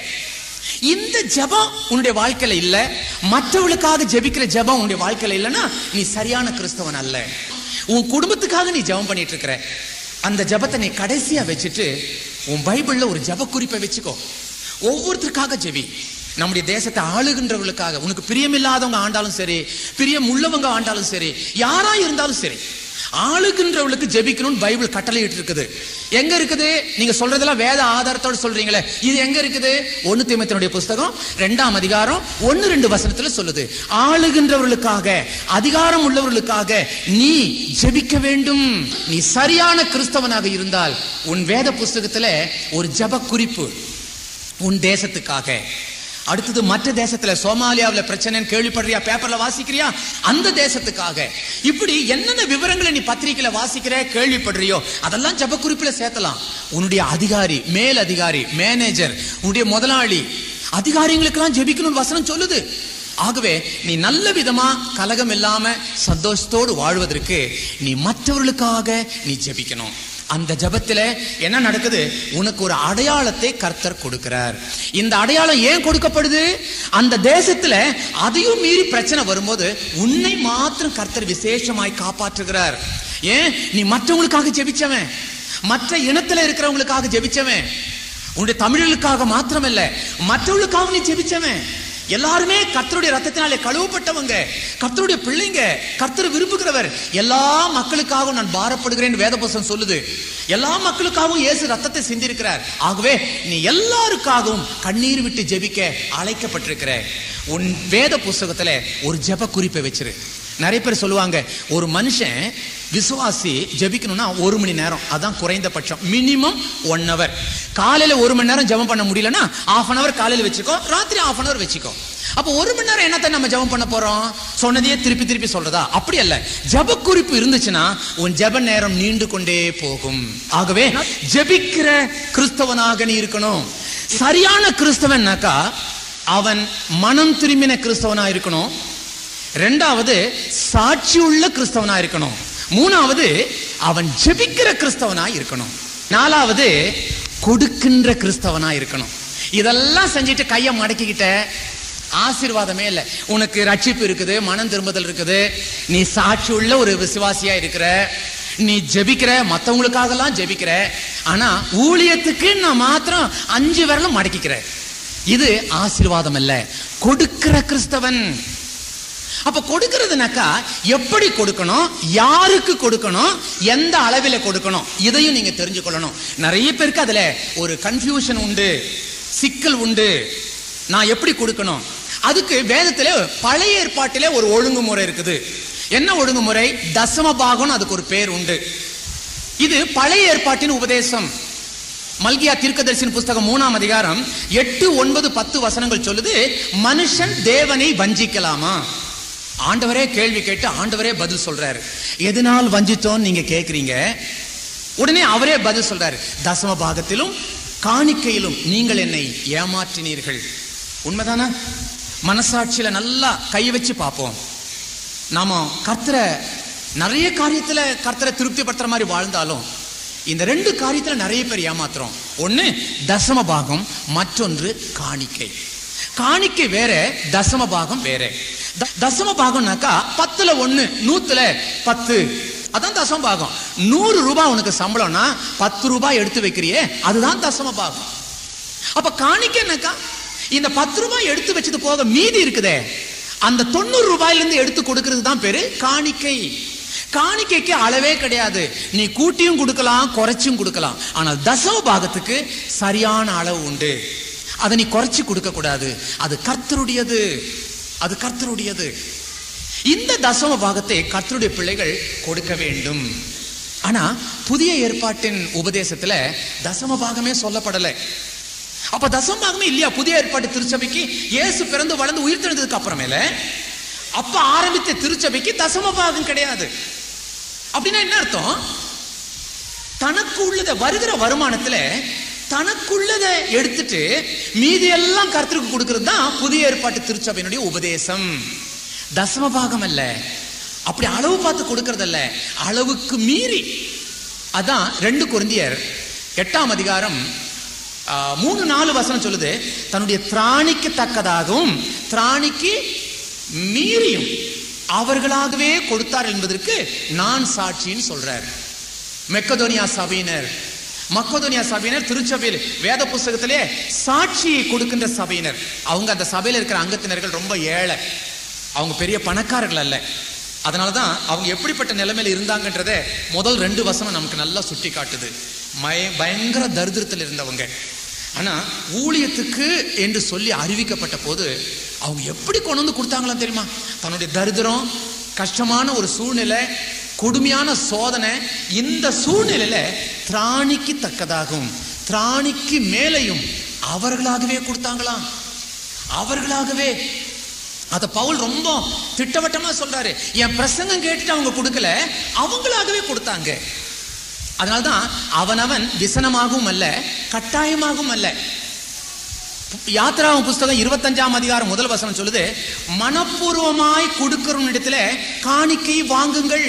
இந்த ஜெபம் உன்னுடைய வாழ்க்கையில இல்ல மற்றவர்களுக்காக ஜெபிக்கிற ஜெபம் உன்னுடைய வாழ்க்கையில இல்லைன்னா நீ சரியான கிறிஸ்தவன் அல்ல உன் குடும்பத்துக்காக நீ ஜெபம் பண்ணிட்டு இருக்கிற அந்த ஜெபத்தை நீ கடைசியா வச்சுட்டு உன் பைபிள்ல ஒரு ஜெப குறிப்பை வச்சுக்கோ ஒவ்வொருத்தருக்காக ஜெபி நம்முடைய தேசத்தை ஆளுகின்றவர்களுக்காக உனக்கு பிரியமில்லாதவங்க ஆண்டாலும் சரி பிரியம் உள்ளவங்க ஆண்டாலும் சரி யாரா இருந்தாலும் சரி ஆளுகின்றவர்களுக்கு ஜெபிக்கணும்னு பைபிள் கட்டளையிட்டு இருக்குது எங்க இருக்குது நீங்க சொல்றதெல்லாம் வேத ஆதாரத்தோட சொல்றீங்களே இது எங்க இருக்குது ஒன்னு தீமத்தினுடைய புஸ்தகம் ரெண்டாம் அதிகாரம் ஒன்னு ரெண்டு வசனத்துல சொல்லுது ஆளுகின்றவர்களுக்காக அதிகாரம் உள்ளவர்களுக்காக நீ ஜெபிக்க வேண்டும் நீ சரியான கிறிஸ்தவனாக இருந்தால் உன் வேத புஸ்தகத்துல ஒரு ஜெப குறிப்பு உன் தேசத்துக்காக அடுத்தது மற்ற தேசத்துல சோமாலியாவுல பிரச்சனைன்னு கேள்விப்படுறியா பேப்பர்ல வாசிக்கிறியா அந்த தேசத்துக்காக இப்படி என்னென்ன விவரங்களை நீ பத்திரிக்கையில வாசிக்கிற கேள்விப்படுறியோ அதெல்லாம் ஜப குறிப்புல சேர்த்தலாம் உன்னுடைய அதிகாரி மேல் அதிகாரி மேனேஜர் உன்னுடைய முதலாளி அதிகாரிகளுக்கெல்லாம் ஜெபிக்கணும்னு வசனம் சொல்லுது ஆகவே நீ நல்ல விதமா கலகம் இல்லாம சந்தோஷத்தோடு வாழ்வதற்கு நீ மற்றவர்களுக்காக நீ ஜெபிக்கணும் அந்த ஜபத்துல என்ன நடக்குது உனக்கு ஒரு அடையாளத்தை கர்த்தர் கொடுக்கிறார் இந்த அடையாளம் ஏன் கொடுக்கப்படுது அந்த தேசத்துல அதையும் மீறி பிரச்சனை வரும்போது உன்னை மாத்திரம் கர்த்தர் விசேஷமாய் காப்பாற்றுகிறார் ஏன் நீ மற்றவங்களுக்காக ஜெபிச்சவன் மற்ற இனத்துல இருக்கிறவங்களுக்காக ஜெபிச்சவன் உன்னுடைய தமிழர்களுக்காக மாத்திரமல்ல மற்றவர்களுக்காக நீ ஜெபிச்சவன் எல்லாருமே கர்த்தருடைய ரத்தத்தினாலே கழுவப்பட்டவங்க கர்த்தருடைய பிள்ளைங்க கர்த்தர் விரும்புகிறவர் எல்லா மக்களுக்காகவும் நான் பாரப்படுகிறேன் வேதபுஸ்தகம் சொல்லுது எல்லா மக்களுக்காகவும் இயேசு ரத்தத்தை சிந்திருக்கிறார் ஆகவே நீ எல்லாருக்காகவும் கண்ணீர் விட்டு ஜெபிக்க அழைக்கப்பட்டிருக்கிற உன் வேத புஸ்தகத்துல ஒரு ஜெப குறிப்பை வச்சிரு நிறைய பேர் சொல்லுவாங்க ஒரு மனுஷன் விசுவாசி ஜெபிக்கணும்னா ஒரு மணி நேரம் அதான் குறைந்தபட்சம் மினிமம் ஒன் ஹவர் காலையில ஒரு மணி நேரம் ஜெபம் பண்ண முடியலன்னா ஆஃப் அன் ஹவர் காலையில வச்சுக்கோ ராத்திரி ஆஃப் அன் ஹவர் வச்சுக்கோ அப்போ ஒரு மணி நேரம் என்னத்தை நம்ம ஜெபம் பண்ண போறோம் சொன்னதையே திருப்பி திருப்பி சொல்றதா அப்படி அல்ல ஜெப குறிப்பு இருந்துச்சுன்னா உன் ஜெப நேரம் நீண்டு கொண்டே போகும் ஆகவே ஜெபிக்கிற கிறிஸ்தவனாக நீ இருக்கணும் சரியான கிறிஸ்தவன்னாக்கா அவன் மனம் திரும்பின கிறிஸ்தவனா இருக்கணும் ரெண்டாவது சாட்சியுள்ள கிறிஸ்தவனா இருக்கணும் மூணாவது அவன் ஜெபிக்கிற கிறிஸ்தவனா இருக்கணும் நாலாவது கொடுக்கின்ற கிறிஸ்தவனா இருக்கணும் இதெல்லாம் செஞ்சுட்டு கையை மடக்கிக்கிட்ட ஆசீர்வாதமே இல்லை உனக்கு ரட்சிப்பு இருக்குது மனம் திரும்புதல் இருக்குது நீ சாட்சி உள்ள ஒரு விசுவாசியா இருக்கிற நீ ஜெபிக்கிற மத்தவங்களுக்காகலாம் ஜெபிக்கிற ஆனா ஊழியத்துக்கு நான் மாத்திரம் அஞ்சு விரலும் மடக்கிக்கிற இது ஆசீர்வாதம் அல்ல கொடுக்கிற கிறிஸ்தவன் அப்ப கொடுக்கிறதுனாக்கா எப்படி கொடுக்கணும் யாருக்கு கொடுக்கணும் எந்த அளவில கொடுக்கணும் இதையும் நீங்க தெரிஞ்சுக்கொள்ளணும் நிறைய பேருக்கு அதுல ஒரு கன்ஃபியூஷன் உண்டு சிக்கல் உண்டு நான் எப்படி கொடுக்கணும் அதுக்கு வேதத்திலே பழைய ஏற்பாட்டிலே ஒரு ஒழுங்குமுறை இருக்குது என்ன ஒழுங்குமுறை தசம பாகம் அதுக்கு ஒரு பேர் உண்டு இது பழைய ஏற்பாட்டின் உபதேசம் மல்கியா தீர்க்கதரிசின் புஸ்தகம் மூணாம் அதிகாரம் எட்டு ஒன்பது பத்து வசனங்கள் சொல்லுது மனுஷன் தேவனை வஞ்சிக்கலாமா ஆண்டவரே கேள்வி கேட்டு ஆண்டவரே பதில் சொல்றாரு எதனால் வஞ்சித்தோம் நீங்க கேக்குறீங்க உடனே அவரே பதில் சொல்றாரு தசம பாகத்திலும் காணிக்கையிலும் நீங்கள் என்னை ஏமாற்றினீர்கள் உண்மைதானா மனசாட்சியில நல்லா கை வச்சு பார்ப்போம் நாம கர்த்தரை நிறைய காரியத்துல கர்த்தரை திருப்திப்படுத்துற மாதிரி வாழ்ந்தாலும் இந்த ரெண்டு காரியத்துல நிறைய பேர் ஏமாத்துறோம் ஒண்ணு தசம பாகம் மற்றொன்று காணிக்கை காணிக்கை வேற தசம பாகம் வேற த- தசம பாகம்னாக்கா பத்துல ஒண்ணு நூத்துல பத்து அதான் தசம பாகம் நூறு ரூபாய் உனக்கு சம்பளம்னா பத்து ரூபாய் எடுத்து வைக்கிறியே அதுதான் தசம பாகம் அப்ப காணிக்கைனாக்கா இந்த பத்து ரூபாய் எடுத்து வச்சது போக மீதி இருக்குதே அந்த தொண்ணூறு ரூபாயில இருந்து எடுத்து கொடுக்கிறது தான் பேரு காணிக்கை காணிக்கைக்கு அளவே கிடையாது நீ கூட்டியும் கொடுக்கலாம் குறைச்சும் கொடுக்கலாம் ஆனால் தசம பாகத்துக்கு சரியான அளவு உண்டு அதை நீ குறைச்சு கொடுக்க கூடாது அது கர்த்தருடையது அது கர்த்தருடையது இந்த தசம பாகத்தை கர்த்தருடைய பிள்ளைகள் கொடுக்க வேண்டும் ஆனா புதிய ஏற்பாட்டின் உபதேசத்துல தசம பாகமே சொல்லப்படலை அப்ப தசம பாகமே இல்லையா புதிய ஏற்பாட்டு திருச்சபைக்கு இயேசு பிறந்து வளர்ந்து உயிர் தெழுந்ததுக்கு அப்புறமேல அப்ப ஆரம்பித்த திருச்சபைக்கு தசம பாகம் கிடையாது அப்படின்னா என்ன அர்த்தம் தனக்கு உள்ளத வருகிற வருமானத்துல தனக்குள்ளதை எடுத்துட்டு மீதி எல்லாம் கர்த்தருக்கு கொடுக்கிறது தான் புதிய ஏற்பாட்டு திருச்சபையினுடைய உபதேசம் தசம பாகம் அல்ல அப்படி அளவு பார்த்து கொடுக்கறது அல்ல அளவுக்கு மீறி அதான் ரெண்டு குருந்தியர் எட்டாம் அதிகாரம் ஆ, மூணு நாலு வசனம் சொல்லுது தன்னுடைய திராணிக்கு தக்கதாகவும் திராணிக்கு மீறியும் அவர்களாகவே கொடுத்தார் என்பதற்கு நான் சாட்சின்னு சொல்றார் மெக்கதோனியா சபையினர் மக்கதோனியா சபையினர் திருச்சபையில் வேத புஸ்தகத்திலே சாட்சியை கொடுக்கின்ற சபையினர் அவங்க அந்த சபையில இருக்கிற அங்கத்தினர்கள் ரொம்ப ஏழை அவங்க பெரிய பணக்காரர்கள் அல்ல அதனாலதான் அவங்க எப்படிப்பட்ட நிலைமையில இருந்தாங்கன்றத முதல் ரெண்டு வசனம் நமக்கு நல்லா சுட்டி காட்டுது மய பயங்கர தரித்திரத்தில் இருந்தவங்க ஆனா ஊழியத்துக்கு என்று சொல்லி அறிவிக்கப்பட்ட போது அவங்க எப்படி கொண்டு வந்து கொடுத்தாங்களாம் தெரியுமா தன்னுடைய தரித்திரம் கஷ்டமான ஒரு சூழ்நிலை கொடுமையான சோதனை இந்த சூழ்நிலையில திராணிக்கு தக்கதாகும் திராணிக்கு மேலையும் அவர்களாகவே கொடுத்தாங்களாம் அவர்களாகவே அத பவுல் ரொம்ப திட்டவட்டமா சொல்றாரு என் பிரசங்கம் கேட்டுட்டு அவங்க கொடுக்கல அவங்களாகவே கொடுத்தாங்க அதனால்தான் அவனவன் விசனமாகவும் அல்ல கட்டாயமாகவும் அல்ல யாத்ராவும் புஸ்தகம் இருபத்தஞ்சாம் அதிகாரம் முதல் வசனம் சொல்லுது மனப்பூர்வமாய் கொடுக்கிறவன் இடத்துல காணிக்கை வாங்குங்கள்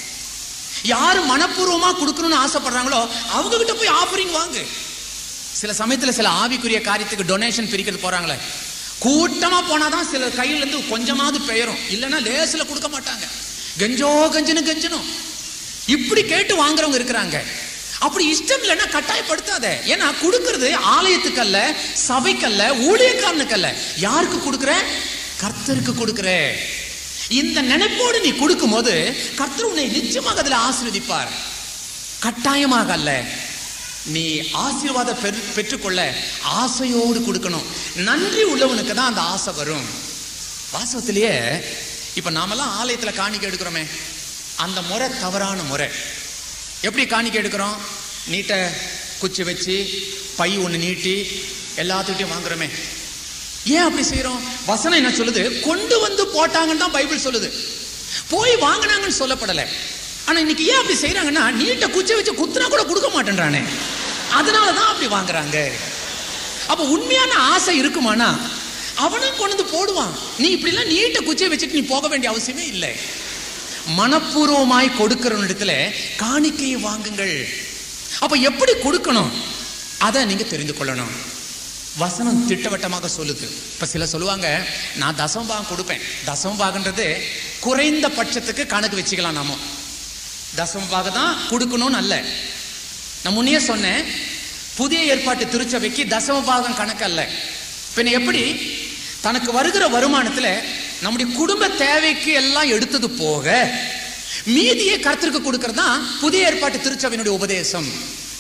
யாரு மனப்பூர்வமா கொடுக்கணும்னு ஆசைப்படுறாங்களோ அவங்க கிட்ட போய் ஆஃபரிங் வாங்கு சில சமயத்துல சில ஆவிக்குரிய காரியத்துக்கு டொனேஷன் பிரிக்கிறது போறாங்களே கூட்டமா போனாதான் சில கையில இருந்து கொஞ்சமாவது பெயரும் இல்லைன்னா லேசில் கொடுக்க மாட்டாங்க கெஞ்சோ கஞ்சனு கெஞ்சனும் இப்படி கேட்டு வாங்குறவங்க இருக்கிறாங்க அப்படி இஷ்டம் இல்லைன்னா கட்டாயப்படுத்தாத ஏன்னா கொடுக்கிறது ஆலயத்துக்கு அல்ல சபைக்கல்ல ஊழியக்காரனுக்கு அல்ல யாருக்கு கொடுக்குற கர்த்தருக்கு கொடுக்குற இந்த நினைப்போடு நீ கொடுக்கும்போது கர்த்தர் உன்னை நிச்சயமாக அதில் ஆசீர்வதிப்பார் கட்டாயமாக அல்ல நீ ஆசீர்வாதம் பெரு பெற்றுக்கொள்ள ஆசையோடு கொடுக்கணும் நன்றி உள்ளவனுக்கு தான் அந்த ஆசை வரும் வாசவத்திலேயே இப்ப நாமெல்லாம் ஆலயத்துல காணிக்கை எடுக்கிறோமே அந்த முறை தவறான முறை எப்படி காணிக்கை எடுக்கிறோம் நீட்டை குச்சி வச்சு பை ஒன்று நீட்டி எல்லாத்துக்கிட்டையும் வாங்குறோமே ஏன் அப்படி செய்றோம் வசனம் என்ன சொல்லுது கொண்டு வந்து போட்டாங்கன்னு தான் பைபிள் சொல்லுது போய் வாங்கினாங்கன்னு சொல்லப்படலை ஆனா இன்னைக்கு ஏன் அப்படி செய்றாங்கன்னா நீட்டை குச்சி வச்சு குத்துனா கூட கொடுக்க மாட்டேன்றானே அதனால தான் அப்படி வாங்குறாங்க அப்ப உண்மையான ஆசை இருக்குமானா அவனும் கொண்டு வந்து போடுவான் நீ இப்படிலாம் நீட்டை குச்சியை வச்சுட்டு நீ போக வேண்டிய அவசியமே இல்லை மனப்பூர்வமாய் கொடுக்கிற இடத்துல காணிக்கையை வாங்குங்கள் அப்ப எப்படி கொடுக்கணும் அதை நீங்க தெரிந்து கொள்ளணும் வசனம் திட்டவட்டமாக சொல்லுது இப்ப சில சொல்லுவாங்க நான் தசமபாகம் கொடுப்பேன் தசமபாகன்றது குறைந்த பட்சத்துக்கு கணக்கு வச்சுக்கலாம் நாம தசமபாகம் தான் கொடுக்கணும்னு அல்ல நான் முன்னே சொன்னேன் புதிய ஏற்பாட்டு திருச்சபைக்கு தசமபாகம் கணக்கு அல்ல பின்ன எப்படி தனக்கு வருகிற வருமானத்துல நம்முடைய குடும்ப தேவைக்கு எல்லாம் எடுத்தது போக மீதியை கருத்திற்கு கொடுக்கறது தான் புதிய ஏற்பாட்டு திருச்சபையினுடைய உபதேசம்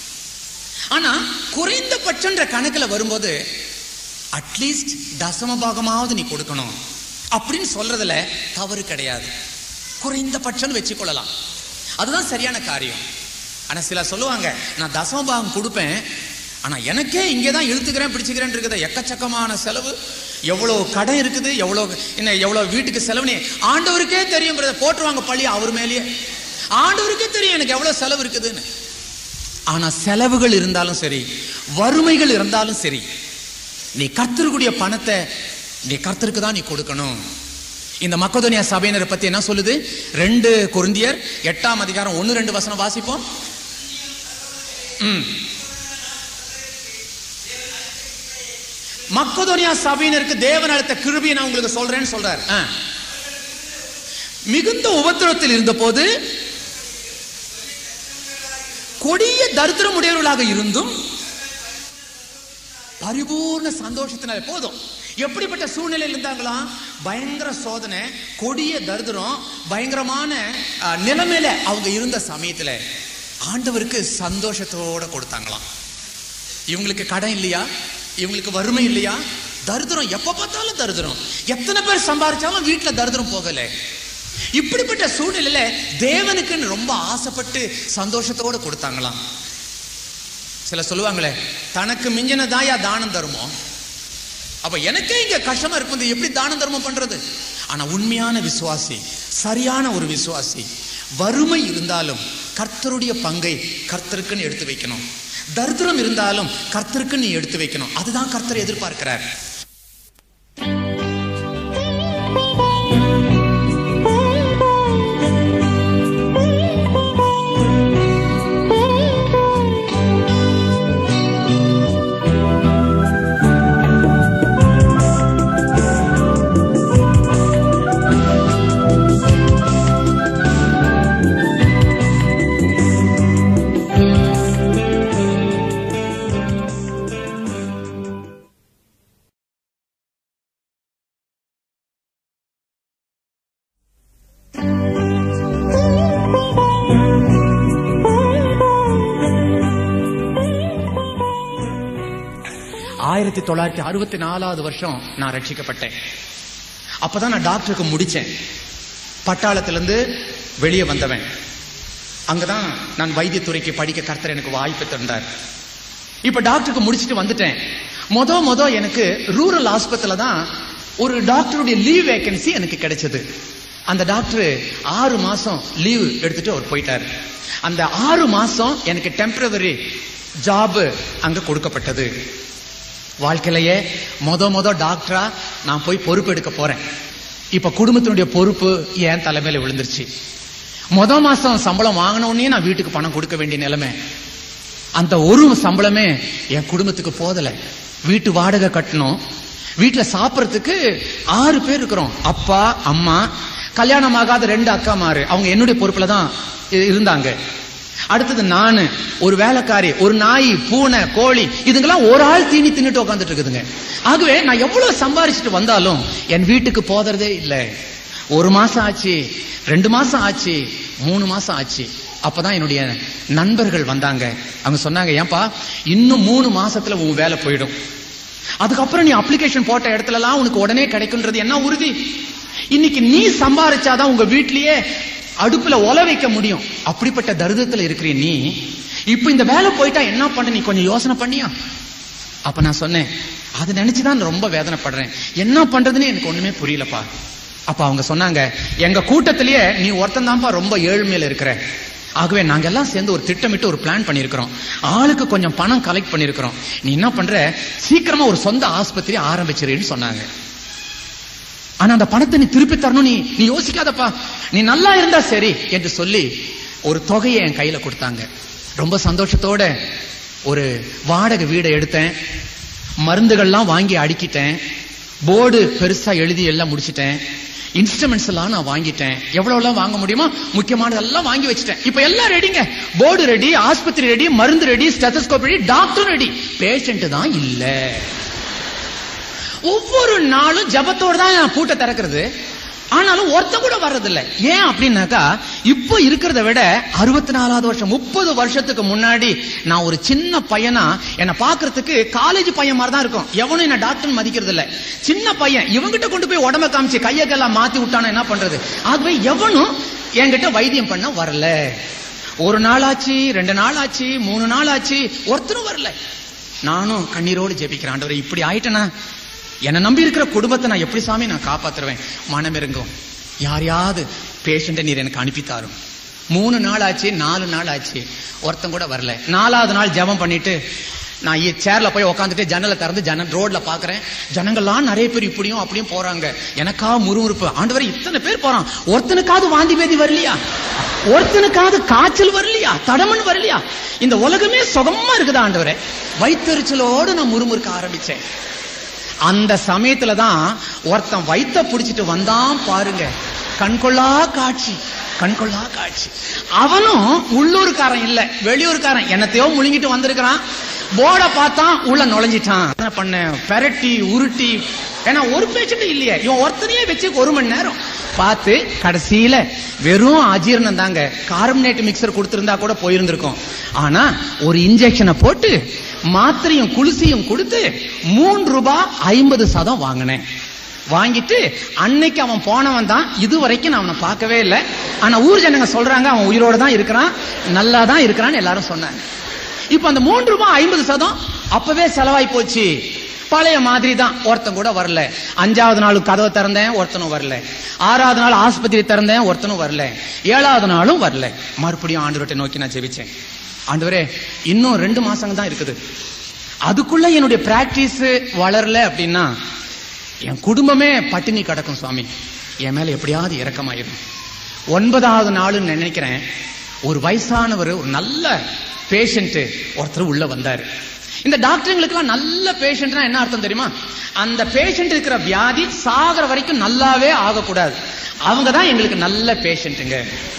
ஆனா குறைந்த பட்சன்ற கணக்குல வரும்போது அட்லீஸ்ட் தசம பாகமாவது நீ கொடுக்கணும் அப்படின்னு சொல்றதுல தவறு கிடையாது குறைந்த பட்சம் வச்சுக்கொள்ளலாம் அதுதான் சரியான காரியம் ஆனா சில சொல்லுவாங்க நான் தசம பாகம் கொடுப்பேன் ஆனா எனக்கே இங்கே தான் இழுத்துக்கிறேன் பிடிச்சிக்கிறேன் இருக்குது எக்கச்சக்கமான செலவு எவ்வளோ கடன் இருக்குது எவ்வளோ என்ன எவ்வளோ வீட்டுக்கு செலவுனே ஆண்டவருக்கே தெரியும் பிரதர் போட்டுருவாங்க பள்ளி அவர் மேலேயே ஆண்டவருக்கே தெரியும் எனக்கு எவ்வளோ செலவு இருக்குதுன்னு ஆனா செலவுகள் இருந்தாலும் சரி வறுமைகள் இருந்தாலும் சரி நீ கர்த்தருக்குடைய பணத்தை நீ கர்த்தருக்கு தான் நீ கொடுக்கணும் இந்த மக்கதோனியா சபையினரை பத்தி என்ன சொல்லுது ரெண்டு கொருந்தியர் எட்டாம் அதிகாரம் ஒன்னு ரெண்டு வசனம் வாசிப்போம் ம். மக்கதோனியா சபையினருக்கு தேவன் அளித்த கிருபியை நான் உங்களுக்கு சொல்றேன்னு சொல்றாரு ஆ. மிகுந்த உபத்திரத்தில் இருந்தபோது கொடிய தரித்திரம் உடையவர்களாக இருந்தும் பரிபூர்ண சந்தோஷத்தினால போதும் எப்படிப்பட்ட சூழ்நிலையில் இருந்தாங்களாம் பயங்கர சோதனை கொடிய தரித்திரம் பயங்கரமான அஹ், நிலைமையில அவங்க இருந்த சமயத்துல ஆண்டவருக்கு சந்தோஷத்தோட கொடுத்தாங்களாம் இவங்களுக்கு கடன் இல்லையா இவங்களுக்கு வறுமை இல்லையா தரித்திரம் எப்ப பார்த்தாலும் தரித்திரம் எத்தனை பேர் சம்பாரிச்சாலும் வீட்டுல தரித்திரம் போகல இப்படிப்பட்ட சூழ்நிலையில தேவனுக்குன்னு ரொம்ப ஆசைப்பட்டு சந்தோஷத்தோட கொடுத்தாங்களாம் சில சொல்லுவாங்களே தனக்கு மிஞ்சினதாயா தானம் தருமம் அப்ப எனக்கே இங்க கஷ்டமா இருக்கும் எப்படி தானம் தர்மம் பண்றது ஆனா உண்மையான விசுவாசி சரியான ஒரு விசுவாசி வறுமை இருந்தாலும் கர்த்தருடைய பங்கை கர்த்தருக்குன்னு எடுத்து வைக்கணும் தரித்திரம் இருந்தாலும் கர்த்தருக்குன்னு நீ எடுத்து வைக்கணும் அதுதான் கர்த்தர் எதிர்பார்க்கிறார் ஆயிரத்தி தொள்ளாயிரத்தி அறுபத்தி நாலாவது வருஷம் நான் ரட்சிக்கப்பட்டேன் அப்பதான் நான் டாக்டருக்கு முடிச்சேன் பட்டாளத்திலிருந்து வெளியே வந்தவன் அங்கதான் நான் வைத்தியத்துறைக்கு படிக்க கர்த்தர் எனக்கு வாய்ப்பு தந்தார் இப்ப டாக்டருக்கு முடிச்சிட்டு வந்துட்டேன் மொத மொத எனக்கு ரூரல் ஆஸ்பத்திரியில தான் ஒரு டாக்டருடைய லீவ் வேகன்சி எனக்கு கிடைச்சது அந்த டாக்டர் ஆறு மாசம் லீவ் எடுத்துட்டு அவர் போயிட்டார் அந்த ஆறு மாசம் எனக்கு டெம்பரவரி ஜாப் அங்க கொடுக்கப்பட்டது வாழ்க்கையிலேயே மொத மொத டாக்டரா நான் போய் பொறுப்பு எடுக்க போறேன் இப்ப குடும்பத்தினுடைய பொறுப்பு என் தலைமையில விழுந்துருச்சு மொத மாசம் சம்பளம் வாங்கின உடனே நான் வீட்டுக்கு பணம் கொடுக்க வேண்டிய நிலைமை அந்த ஒரு சம்பளமே என் குடும்பத்துக்கு போதல வீட்டு வாடகை கட்டணும் வீட்டுல சாப்பிடறதுக்கு ஆறு பேர் இருக்கிறோம் அப்பா அம்மா கல்யாணம் ஆகாத ரெண்டு அக்காமாரு அவங்க என்னுடைய பொறுப்புல தான் இ- இருந்தாங்க அடுத்தது நானு ஒரு வேலைக்காரி ஒரு நாய் பூனை கோழி இதுங்கெல்லாம் ஒரு ஆள் தீனி தின்னுட்டு உட்காந்துட்டு இருக்குதுங்க ஆகவே நான் எவ்வளவு சம்பாரிச்சுட்டு வந்தாலும் என் வீட்டுக்கு போதறதே இல்லை ஒரு மாசம் ஆச்சு ரெண்டு மாசம் ஆச்சு மூணு மாசம் ஆச்சு அப்பதான் என்னுடைய நண்பர்கள் வந்தாங்க அவங்க சொன்னாங்க ஏன்பா இன்னும் மூணு மாசத்துல உன் வேலை போயிடும் அதுக்கப்புறம் நீ அப்ளிகேஷன் போட்ட இடத்துல எல்லாம் உனக்கு உடனே கிடைக்கும்ன்றது என்ன உறுதி இன்னைக்கு நீ சம்பாரிச்சாதான் உங்க வீட்லயே அடுப்புல ஒல வைக்க முடியும் அப்படிப்பட்ட தரிதத்துல இருக்கிற நீ இப்ப இந்த வேலை போயிட்டா என்ன பண்ண நீ கொஞ்சம் யோசனை பண்ணியா அப்ப நான் சொன்னேன் அதை நினைச்சுதான் ரொம்ப வேதனைப்படுறேன் என்ன பண்றதுன்னு எனக்கு ஒண்ணுமே புரியலப்பா அப்ப அவங்க சொன்னாங்க எங்க கூட்டத்திலேயே நீ ஒருத்தன் தான்ப்பா ரொம்ப ஏழ்மையில இருக்கிற ஆகவே நாங்க எல்லாம் சேர்ந்து ஒரு திட்டமிட்டு ஒரு பிளான் பண்ணிருக்கிறோம் ஆளுக்கு கொஞ்சம் பணம் கலெக்ட் பண்ணிருக்கிறோம் நீ என்ன பண்ற சீக்கிரமா ஒரு சொந்த ஆஸ்பத்திரி ஆரம்பிச்சிருன்னு சொன்னாங்க ஆனா அந்த பணத்தை நீ திருப்பி தரணும் நீ நீ யோசிக்காதப்பா நீ நல்லா இருந்தா சரி என்று சொல்லி ஒரு தொகையை என் கையில கொடுத்தாங்க ரொம்ப சந்தோஷத்தோட ஒரு வாடகை வீடை எடுத்தேன் மருந்துகள்லாம் வாங்கி அடுக்கிட்டேன் போர்டு பெருசா எழுதி எல்லாம் முடிச்சிட்டேன் இன்ஸ்ட்ருமெண்ட்ஸ் எல்லாம் நான் வாங்கிட்டேன் எவ்வளவு எல்லாம் வாங்க முடியுமோ முக்கியமானதெல்லாம் வாங்கி வச்சிட்டேன் இப்ப எல்லாம் ரெடிங்க போர்டு ரெடி ஆஸ்பத்திரி ரெடி மருந்து ready stethoscope ready doctor ready patient தான் இல்ல ஒவ்வொரு நாளும் ஜபத்தோட தான் நான் பூட்டை திறக்கிறது ஆனாலும் ஒருத்த கூட வர்றதில்ல ஏன் அப்படின்னாக்கா இப்போ இருக்கிறத விட அறுபத்தி நாலாவது வருஷம் முப்பது வருஷத்துக்கு முன்னாடி நான் ஒரு சின்ன பையனா என்னை பார்க்கிறதுக்கு காலேஜ் பையன் மாதிரி தான் இருக்கும் எவனும் என்ன டாக்டர் மதிக்கிறது இல்ல சின்ன பையன் இவங்கிட்ட கொண்டு போய் உடம்ப காமிச்சு கையக்கெல்லாம் மாத்தி விட்டானா என்ன பண்றது ஆகவே எவனும் என்கிட்ட வைத்தியம் பண்ண வரல ஒரு நாள் ஆச்சு ரெண்டு நாள் ஆச்சு மூணு நாள் ஆச்சு ஒருத்தரும் வரல நானும் கண்ணீரோடு ஜெபிக்கிறேன் ஆண்டவரே இப்படி ஆயிட்டேனா என்னை நம்பி இருக்கிற குடும்பத்தை நான் எப்படி சாமி நான் காப்பாத்துருவேன் மனம் இறங்கும் யாரையாவது பேஷண்ட்டை நீர் எனக்கு அனுப்பித்தாரும் மூணு நாள் ஆச்சு நாலு நாள் ஆச்சு ஒருத்தன் கூட வரல நாலாவது நாள் ஜெபம் பண்ணிட்டு நான் இ- சேர்ல போய் உட்காந்துட்டு ஜன்னலை திறந்து ஜன்னல் ரோட்ல பாக்குறேன் ஜனங்கள்லாம் நிறைய பேர் இப்படியும் அப்படியும் போறாங்க எனக்கா முறுமுறுப்பு ஆண்டவரே இத்தனை பேர் போறான் ஒருத்தனுக்காவது வாந்தி பேதி வரலையா ஒருத்தனுக்காவது காய்ச்சல் வரலையா தடமன் வரலையா இந்த உலகமே சுகமா இருக்குதா ஆண்டவரே வயிற்றுச்சலோடு நான் முறுமுறுக்க ஆரம்பிச்சேன் அந்த சமயத்துல தான் ஒருத்தன் வயித்த புடிச்சிட்டு வந்தான் பாருங்க கண்கொள்ளா காட்சி கண்கொள்ளா காட்சி அவனும் உள்ளூர்காரன் இல்ல வெளியூர்காரன் என்னத்தையோ முழுங்கிட்டு வந்திருக்கிறான் போர்டை பார்த்தான் உள்ள நுழைஞ்சிட்டான் என்ன பண்ண பெரட்டி உருட்டி ஏன்னா ஒரு பேஷண்ட் இல்லையே இவன் ஒருத்தனையே வச்சு ஒரு மணி நேரம் பார்த்து கடைசியில வெறும் அஜீரணம் தாங்க கார்பனேட் மிக்சர் கொடுத்திருந்தா கூட போயிருந்திருக்கும் ஆனா ஒரு இன்ஜெக்ஷனை போட்டு மாத்திரையும் குளிசியும் கொடுத்து மூன்று ரூபாய் ஐம்பது சதம் வாங்கினேன் வாங்கிட்டு அன்னைக்கு அவன் போனவன் தான் இது வரைக்கும் நான் அவனை பார்க்கவே இல்லை ஆனா ஊர் ஜனங்க சொல்றாங்க அவன் உயிரோட தான் இருக்கிறான் நல்லா தான் இருக்கிறான்னு எல்லாரும் சொன்னாங்க இப்ப அந்த மூன்று ரூபாய் ஐம்பது சதம் அப்பவே செலவாய் போச்சு பழைய மாதிரி தான் ஒருத்தன் கூட வரல அஞ்சாவது நாள் கதவை திறந்தேன் ஒருத்தனும் வரல ஆறாவது நாள் ஆஸ்பத்திரி திறந்தேன் ஒருத்தனும் வரல ஏழாவது நாளும் வரல மறுபடியும் ஆண்டவர்கிட்ட நோக்கி நான் ஜெபிச்சேன் ஆண்டவரே இன்னும் ரெண்டு மாசங்க தான் இருக்குது அதுக்குள்ள என்னுடைய பிராக்டிஸ் வளரல அப்படின்னா என் குடும்பமே பட்டினி கிடக்கும் சுவாமி என் மேல எப்படியாவது இறக்கமாயிரும் ஒன்பதாவது நாளுன்னு நினைக்கிறேன் ஒரு வயசானவர் ஒரு நல்ல பேஷண்ட் ஒருத்தர் உள்ள வந்தாரு இந்த டாக்டருங்களுக்கெல்லாம் நல்ல பேஷண்ட்னா என்ன அர்த்தம் தெரியுமா அந்த பேஷண்ட் இருக்கிற வியாதி சாகிற வரைக்கும் நல்லாவே ஆகக்கூடாது அவங்க தான் எங்களுக்கு நல்ல பேஷண்ட்டுங்க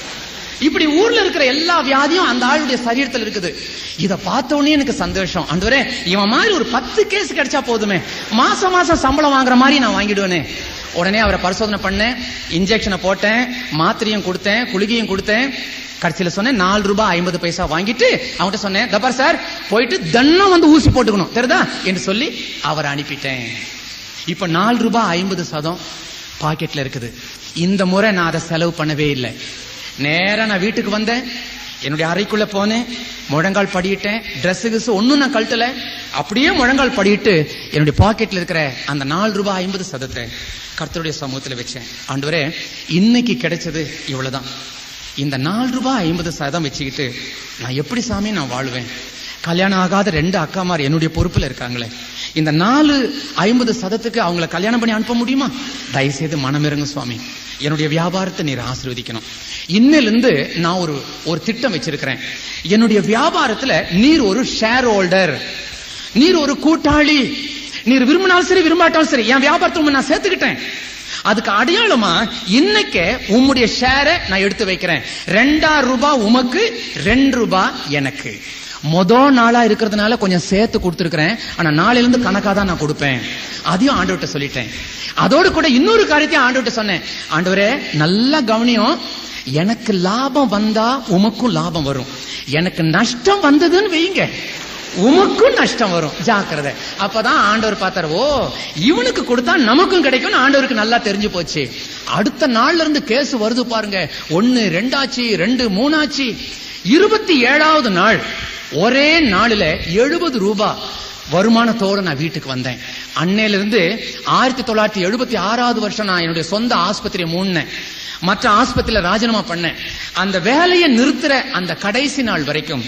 இப்படி ஊர்ல இருக்கிற எல்லா வியாதியும் அந்த ஆளுடைய சரீரத்தில் இருக்குது இத பார்த்த உடனே எனக்கு சந்தோஷம் அன்றுவரே இவன் மாதிரி ஒரு பத்து கேஸ் கிடைச்சா போதுமே மாசம் மாசம் சம்பளம் வாங்குற மாதிரி நான் வாங்கிடுவேனே உடனே அவரை பரிசோதனை பண்ணேன் இன்ஜெக்ஷனை போட்டேன் மாத்திரையும் கொடுத்தேன் குளிகையும் கொடுத்தேன் கடைசியில சொன்னேன் நாலு ரூபாய் ஐம்பது பைசா வாங்கிட்டு அவன்கிட்ட சொன்னேன் தப்பார் சார் போயிட்டு தன்னம் வந்து ஊசி போட்டுக்கணும் தெரியுதா என்று சொல்லி அவரை அனுப்பிட்டேன் இப்ப நாலு ரூபாய் ஐம்பது சதம் பாக்கெட்ல இருக்குது இந்த முறை நான் அதை செலவு பண்ணவே இல்லை நேரா நான் வீட்டுக்கு வந்தேன் என்னுடைய அறைக்குள்ள போனேன் முழங்கால் படியிட்டேன் Dress கிஸ் ஒன்னும் நான் கழட்டல அப்படியே முழங்கால் படியிட்டு என்னுடைய பாக்கெட்ல இருக்கிற அந்த நாலு ரூபாய் ஐம்பது சதத்தை கர்த்தருடைய சமூகத்துல வச்சேன் ஆண்டவரே இன்னைக்கு கிடைச்சது இவ்வளவுதான் இந்த நாலு ரூபாய் ஐம்பது சதம் வச்சுக்கிட்டு நான் எப்படி சாமி நான் வாழுவேன் கல்யாணம் ஆகாத ரெண்டு அக்காமார் என்னுடைய பொறுப்புல இருக்காங்களே இந்த நாலு ஐம்பது சதத்துக்கு அவங்கள கல்யாணம் பண்ணி அனுப்ப முடியுமா தயவுசெய்து மனமிறங்கு சுவாமி என்னுடைய வியாபாரத்தை நீர் ஆசீர்வதிக்கணும் இன்னிலிருந்து நான் ஒரு ஒரு திட்டம் வச்சிருக்கிறேன் என்னுடைய வியாபாரத்துல நீர் ஒரு ஷேர் ஹோல்டர் நீர் ஒரு கூட்டாளி நீர் விரும்பினாலும் சரி விரும்பாட்டாலும் சரி என் வியாபாரத்தை உம்மை நான் சேர்த்துக்கிட்டேன் அதுக்கு அடையாளமா இன்னைக்கு உம்முடைய ஷேரை நான் எடுத்து வைக்கிறேன் ரெண்டாயிரம் ரூபாய் உமக்கு ரெண்டு ரூபாய் எனக்கு மொத நாளா இருக்கிறதுனால கொஞ்சம் சேர்த்து கொடுத்துருக்கிறேன் ஆனா நாளையில இருந்து கணக்கா தான் நான் கொடுப்பேன் அதையும் ஆண்டவர்கிட்ட சொல்லிட்டேன் அதோடு கூட இன்னொரு காரியத்தையும் ஆண்டவர்கிட்ட சொன்னேன் ஆண்டவரே நல்லா கவனியம் எனக்கு லாபம் வந்தா உமக்கும் லாபம் வரும் எனக்கு நஷ்டம் வந்ததுன்னு வைங்க உமக்கும் நஷ்டம் வரும் ஜாக்கிரதை அப்பதான் ஆண்டவர் பார்த்தாரு ஓ இவனுக்கு கொடுத்தா நமக்கும் கிடைக்கும் ஆண்டவருக்கு நல்லா தெரிஞ்சு போச்சு அடுத்த நாள்ல இருந்து கேஸ் வருது பாருங்க ஒன்னு ரெண்டாச்சு ரெண்டு மூணாச்சு இருபத்தி ஏழாவது நாள் ஒரே நாளில எழுபது ரூபாய் வருமானத்தோட நான் வீட்டுக்கு வந்தேன் அன்னையில இருந்து ஆயிரத்தி தொள்ளாயிரத்தி எழுபத்தி ஆறாவது வருஷம் நான் என்னுடைய சொந்த ஆஸ்பத்திரியை மூடினேன் மற்ற ஆஸ்பத்திரியில ராஜினாமா பண்ணேன் அந்த வேலையை நிறுத்துற அந்த கடைசி நாள் வரைக்கும்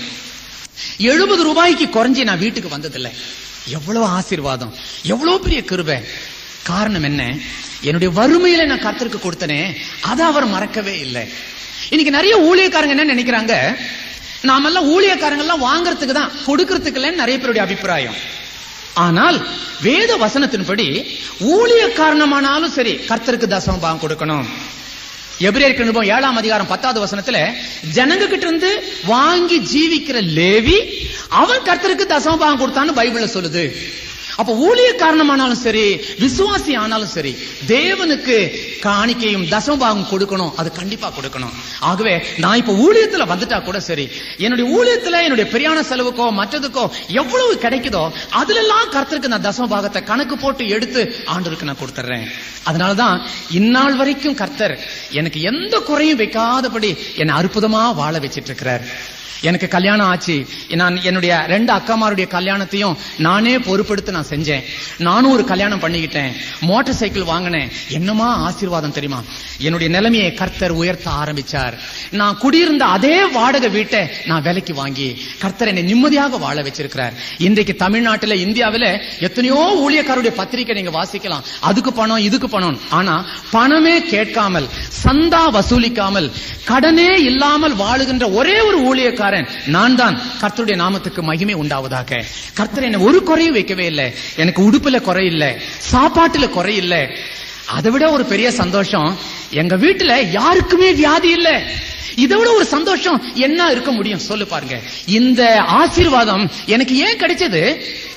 எழுபது ரூபாய்க்கு குறைஞ்சி நான் வீட்டுக்கு வந்ததில்லை எவ்வளவு ஆசீர்வாதம் எவ்வளவு பெரிய கிருபை காரணம் என்ன என்னுடைய வறுமையில நான் கர்த்தருக்கு கொடுத்தனே அதை அவர் மறக்கவே இல்லை இன்னைக்கு நிறைய ஊழியக்காரங்க என்ன நினைக்கிறாங்க நாமெல்லாம் ஊழியக்காரங்க எல்லாம் வாங்குறதுக்கு தான் கொடுக்கறதுக்கு இல்லைன்னு நிறைய பேருடைய அபிப்பிராயம் ஆனால் வேத வசனத்தின்படி ஊழிய காரணமானாலும் சரி கர்த்தருக்கு தசம பாகம் கொடுக்கணும் எபிரேயருக்கு நிருபம் ஏழாம் அதிகாரம் பத்தாவது வசனத்துல ஜனங்க கிட்ட இருந்து வாங்கி ஜீவிக்கிற லேவி அவன் கர்த்தருக்கு தசம பாகம் கொடுத்தான்னு பைபிள்ல சொல்லுது அப்ப ஊழிய காரணமானாலும் சரி விசுவாசி ஆனாலும் சரி தேவனுக்கு காணிக்கையும் தசமபாகம் கொடுக்கணும் அது கண்டிப்பா கொடுக்கணும் ஆகவே நான் இப்ப ஊழியத்துல வந்துட்டா கூட சரி என்னுடைய ஊழியத்துல என்னுடைய பிரியாண செலவுக்கோ மற்றதுக்கோ எவ்வளவு கிடைக்குதோ அதுல எல்லாம் கர்த்தருக்கு நான் தசமபாகத்தை கணக்கு போட்டு எடுத்து ஆண்டவருக்கு நான் கொடுத்துறேன் அதனாலதான் இந்நாள் வரைக்கும் கர்த்தர் எனக்கு எந்த குறையும் வைக்காதபடி என்னை அற்புதமா வாழ வச்சிட்டு இருக்கிறார் எனக்கு கல்யாணம் ஆச்சு நான் என்னுடைய ரெண்டு அக்காமாருடைய கல்யாணத்தையும் நானே பொறுப்பெடுத்து நான் செஞ்சேன் நானும் ஒரு கல்யாணம் பண்ணிக்கிட்டேன் மோட்டார் சைக்கிள் வாங்கினேன் என்னமா ஆசீர்வாதம் தெரியுமா என்னுடைய நிலைமையை கர்த்தர் உயர்த்த ஆரம்பிச்சார் நான் குடியிருந்த அதே வாடகை வீட்டை நான் விலைக்கு வாங்கி கர்த்தர் என்னை நிம்மதியாக வாழ வச்சிருக்கிறார் இன்றைக்கு தமிழ்நாட்டில் இந்தியாவில் எத்தனையோ ஊழியக்காரருடைய பத்திரிக்கை நீங்க வாசிக்கலாம் அதுக்கு பணம் இதுக்கு பணம் ஆனா பணமே கேட்காமல் சந்தா வசூலிக்காமல் கடனே இல்லாமல் வாழுகின்ற ஒரே ஒரு ஊழியக்காரன் நான் தான் கர்த்தருடைய நாமத்துக்கு மகிமை உண்டாவதாக கர்த்தர் என்னை ஒரு குறையும் வைக்கவே இல்லை எனக்கு உடுப்புல குறை இல்லை சாப்பாட்டுல குறை இல்லை அதை விட ஒரு பெரிய சந்தோஷம் எங்க வீட்டுல யாருக்குமே வியாதி இல்ல இதை விட ஒரு சந்தோஷம் என்ன இருக்க முடியும் சொல்லு பாருங்க இந்த ஆசீர்வாதம் எனக்கு ஏன் கிடைச்சது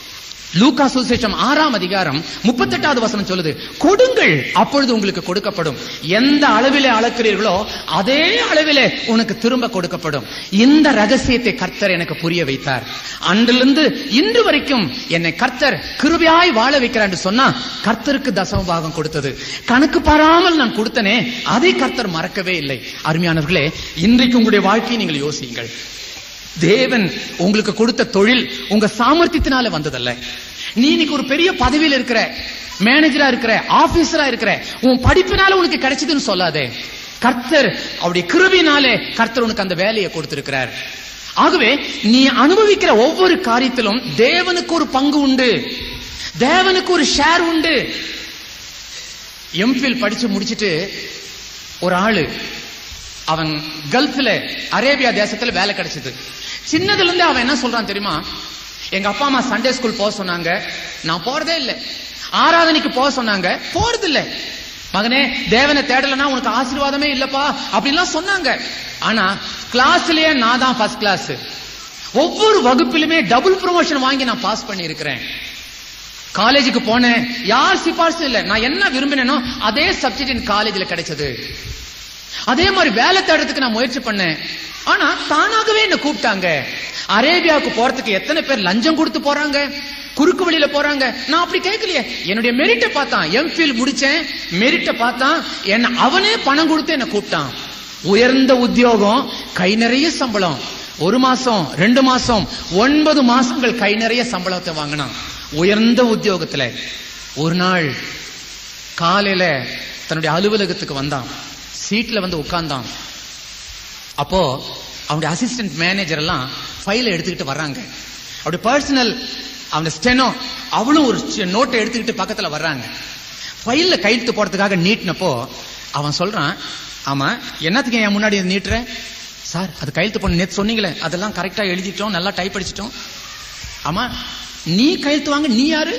லூக்கா சுசேஷம் ஆறாம் அதிகாரம் முப்பத்தெட்டாவது வசனம் சொல்லுது கொடுங்கள் அப்பொழுது உங்களுக்கு கொடுக்கப்படும் எந்த அளவிலே அளக்கிறீர்களோ அதே அளவிலே உனக்கு திரும்ப கொடுக்கப்படும் இந்த ரகசியத்தை கர்த்தர் எனக்கு புரிய வைத்தார் அன்றிலிருந்து இன்று வரைக்கும் என்னை கர்த்தர் கிருபையாய் வாழ வைக்கிறார் என்று சொன்னா கர்த்தருக்கு தசம பாகம் கொடுத்தது கணக்கு பாராமல் நான் கொடுத்தனே அதை கர்த்தர் மறக்கவே இல்லை அருமையானவர்களே இன்றைக்கு உங்களுடைய வாழ்க்கையை நீங்கள் யோசியுங்கள் தேவன் உங்களுக்கு கொடுத்த தொழில் உங்க சாமர்த்தியத்தினால வந்ததல்ல நீ இன்னைக்கு ஒரு பெரிய பதவியில் இருக்கிற மேனேஜரா இருக்கிற ஆபீசரா இருக்கிற உன் படிப்பினால உனக்கு கிடைச்சதுன்னு சொல்லாதே கர்த்தர் அவருடைய கிருபினாலே கர்த்தர் உனக்கு அந்த வேலையை கொடுத்திருக்கிறார் ஆகவே நீ அனுபவிக்கிற ஒவ்வொரு காரியத்திலும் தேவனுக்கு ஒரு பங்கு உண்டு தேவனுக்கு ஒரு ஷேர் உண்டு எம்ஃபில் படிச்சு முடிச்சிட்டு ஒரு ஆளு அவன் கல்ஃப்ல அரேபியா தேசத்துல வேலை கிடைச்சது சின்னதுல இருந்து அவன் என்ன சொல்றான் தெரியுமா எங்க அப்பா அம்மா சண்டே ஸ்கூல் போக சொன்னாங்க நான் போறதே இல்ல ஆராதனைக்கு போக சொன்னாங்க போறது இல்ல மகனே தேவனை தேடலனா உனக்கு ஆசீர்வாதமே இல்லப்பா அப்படின்லாம் சொன்னாங்க ஆனா கிளாஸ்லயே நான் தான் ஃபர்ஸ்ட் கிளாஸ் ஒவ்வொரு வகுப்பிலுமே டபுள் ப்ரொமோஷன் வாங்கி நான் பாஸ் பண்ணி இருக்கிறேன் காலேஜுக்கு போனேன் யார் சிபாரிசு இல்ல நான் என்ன விரும்பினேனோ அதே சப்ஜெக்ட் என் காலேஜ்ல கிடைச்சது அதே மாதிரி வேலை தேடுறதுக்கு நான் முயற்சி பண்ணேன் ஆனா தானாகவே என்ன கூப்பிட்டாங்க அரேபியாவுக்கு போறதுக்கு எத்தனை பேர் லஞ்சம் கொடுத்து போறாங்க குறுக்கு வழியில போறாங்க நான் அப்படி கேட்கலையே என்னுடைய மெரிட்டை பார்த்தான் எம்ஃபில் முடிச்சேன் மெரிட்டை பார்த்தான் என்ன அவனே பணம் கொடுத்து என்ன கூப்பிட்டான் உயர்ந்த உத்தியோகம் கை நிறைய சம்பளம் ஒரு மாசம் ரெண்டு மாசம் ஒன்பது மாசங்கள் கை நிறைய சம்பளத்தை வாங்கினான் உயர்ந்த உத்தியோகத்துல ஒரு நாள் காலையில தன்னுடைய அலுவலகத்துக்கு வந்தான் சீட்ல வந்து உட்கார்ந்தான் அப்போ அவனுடைய அசிஸ்டன்ட் மேனேஜர் எல்லாம் ஃபைலை எடுத்துக்கிட்டு வர்றாங்க அவருடைய பர்சனல் அவனுடைய ஸ்டெனோ அவளும் ஒரு நோட்டை எடுத்துக்கிட்டு பக்கத்துல வர்றாங்க ஃபைல்ல கையெழுத்து போடுறதுக்காக நீட்டினப்போ அவன் சொல்றான் ஆமா என்னத்துக்கு என் முன்னாடி இதை நீட்டுற சார் அது கையெழுத்து போன நேத்து சொன்னீங்களே அதெல்லாம் கரெக்டா எழுதிட்டோம் நல்லா டைப் அடிச்சிட்டோம் ஆமா நீ கையெழுத்து வாங்க நீ யாரு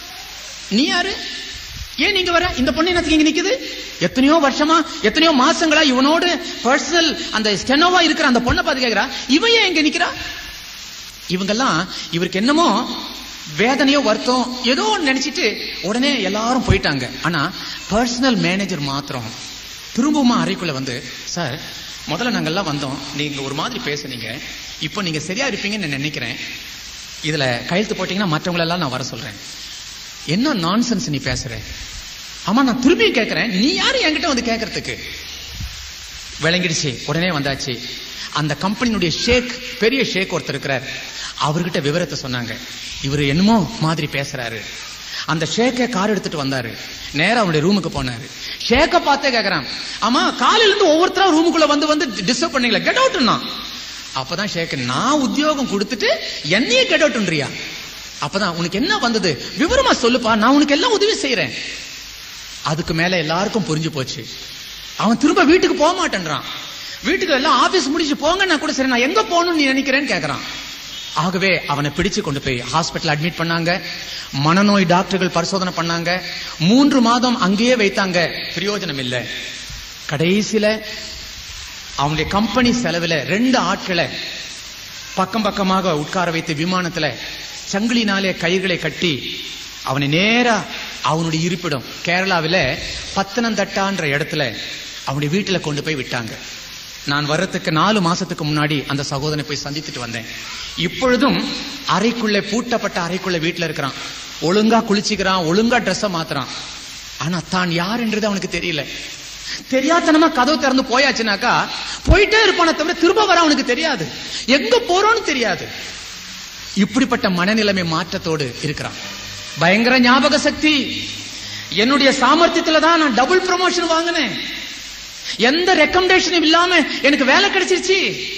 நீ யாரு ஏன் நீங்க வர இந்த பொண்ணு என்னத்துக்கு இங்க நிக்குது எத்தனையோ வருஷமா எத்தனையோ மாசங்களா இவனோடு பர்சனல் அந்த ஸ்டெனோவா இருக்கிற அந்த பொண்ணை பார்த்து கேக்குறா இவன் ஏன் இங்க நிக்கிறா இவங்கெல்லாம் இவருக்கு என்னமோ வேதனையோ வருத்தம் ஏதோ ஒன்று நினைச்சிட்டு உடனே எல்லாரும் போயிட்டாங்க ஆனா பர்சனல் மேனேஜர் மாத்திரம் திரும்பவுமா அறைக்குள்ள வந்து சார் முதல்ல நாங்கெல்லாம் வந்தோம் நீங்க ஒரு மாதிரி பேசுனீங்க இப்போ நீங்க சரியா இருப்பீங்கன்னு நான் நினைக்கிறேன் இதுல கையெழுத்து போட்டீங்கன்னா மற்றவங்களெல்லாம் நான் வர சொல்றேன் என்ன நான்சென்ஸ் நீ பேசுற ஆமா நான் திரும்பியும் கேட்கிறேன் நீ யாரு என்கிட்ட வந்து கேட்கறதுக்கு விளங்கிடுச்சு உடனே வந்தாச்சு அந்த கம்பெனியுடைய ஷேக் பெரிய ஷேக் ஒருத்தர் இருக்கிறார் அவர்கிட்ட விவரத்தை சொன்னாங்க இவர் என்னமோ மாதிரி பேசுறாரு அந்த ஷேக்கை கார் எடுத்துட்டு வந்தாரு நேரா அவனுடைய ரூமுக்கு போனாரு ஷேக்க பார்த்தே கேக்குறான் ஆமா காலையில இருந்து ஒவ்வொருத்தரா ரூமுக்குள்ள வந்து வந்து டிஸ்டர்ப் பண்ணீங்களா கெட் அவுட்னா அப்பதான் ஷேக் நான் உத்தியோகம் கொடுத்துட்டு என்னையே கெட் அவுட்ன்றியா அப்பதான் உனக்கு என்ன வந்தது விவரமா சொல்லுப்பா நான் உனக்கு எல்லாம் உதவி செய்யறேன் அதுக்கு மேல எல்லாருக்கும் புரிஞ்சு போச்சு அவன் திரும்ப வீட்டுக்கு போக மாட்டேன்றான் வீட்டுக்கு எல்லாம் ஆபீஸ் முடிச்சு போங்கன்னா கூட சரி நான் எங்க போகணும்னு நீ நினைக்கிறேன்னு கேக்குறான் ஆகவே அவனை பிடிச்சு கொண்டு போய் ஹாஸ்பிட்டல் அட்மிட் பண்ணாங்க மனநோய் டாக்டர்கள் பரிசோதனை பண்ணாங்க மூன்று மாதம் அங்கேயே வைத்தாங்க பிரயோஜனம் இல்லை கடைசியில அவனுடைய கம்பெனி செலவுல ரெண்டு ஆட்களை பக்கம் பக்கமாக உட்கார வைத்து விமானத்துல சங்கிலினாலே கயிறுகளை கட்டி அவனை நேரா அவனுடைய இருப்பிடம் கேரளாவில பத்தனந்தட்டான்ற இடத்துல அவனுடைய வீட்டுல கொண்டு போய் விட்டாங்க நான் வர்றதுக்கு நாலு மாசத்துக்கு முன்னாடி அந்த சகோதரனை போய் சந்தித்துட்டு வந்தேன் இப்பொழுதும் அறைக்குள்ள பூட்டப்பட்ட அறைக்குள்ள வீட்டுல இருக்கிறான் ஒழுங்கா குளிச்சுக்கிறான் ஒழுங்கா ட்ரெஸ்ஸ மாத்துறான் ஆனா தான் யாருன்றது அவனுக்கு தெரியல தெரியாதனமா கதவு திறந்து போயாச்சுனாக்கா போயிட்டே இருப்பானே தவிர திரும்ப வர அவனுக்கு தெரியாது எங்க போறோம்னு தெரியாது இப்படிப்பட்ட மனநிலைமை மாற்றத்தோடு இருக்கிறான் பயங்கர ஞாபக சக்தி என்னுடைய சாமர்த்தியத்துல தான் நான் டபுள் ப்ரமோஷன் வாங்கினேன் எந்த ரெக்கமெண்டேஷனும் இல்லாம எனக்கு வேலை கிடைச்சிருச்சு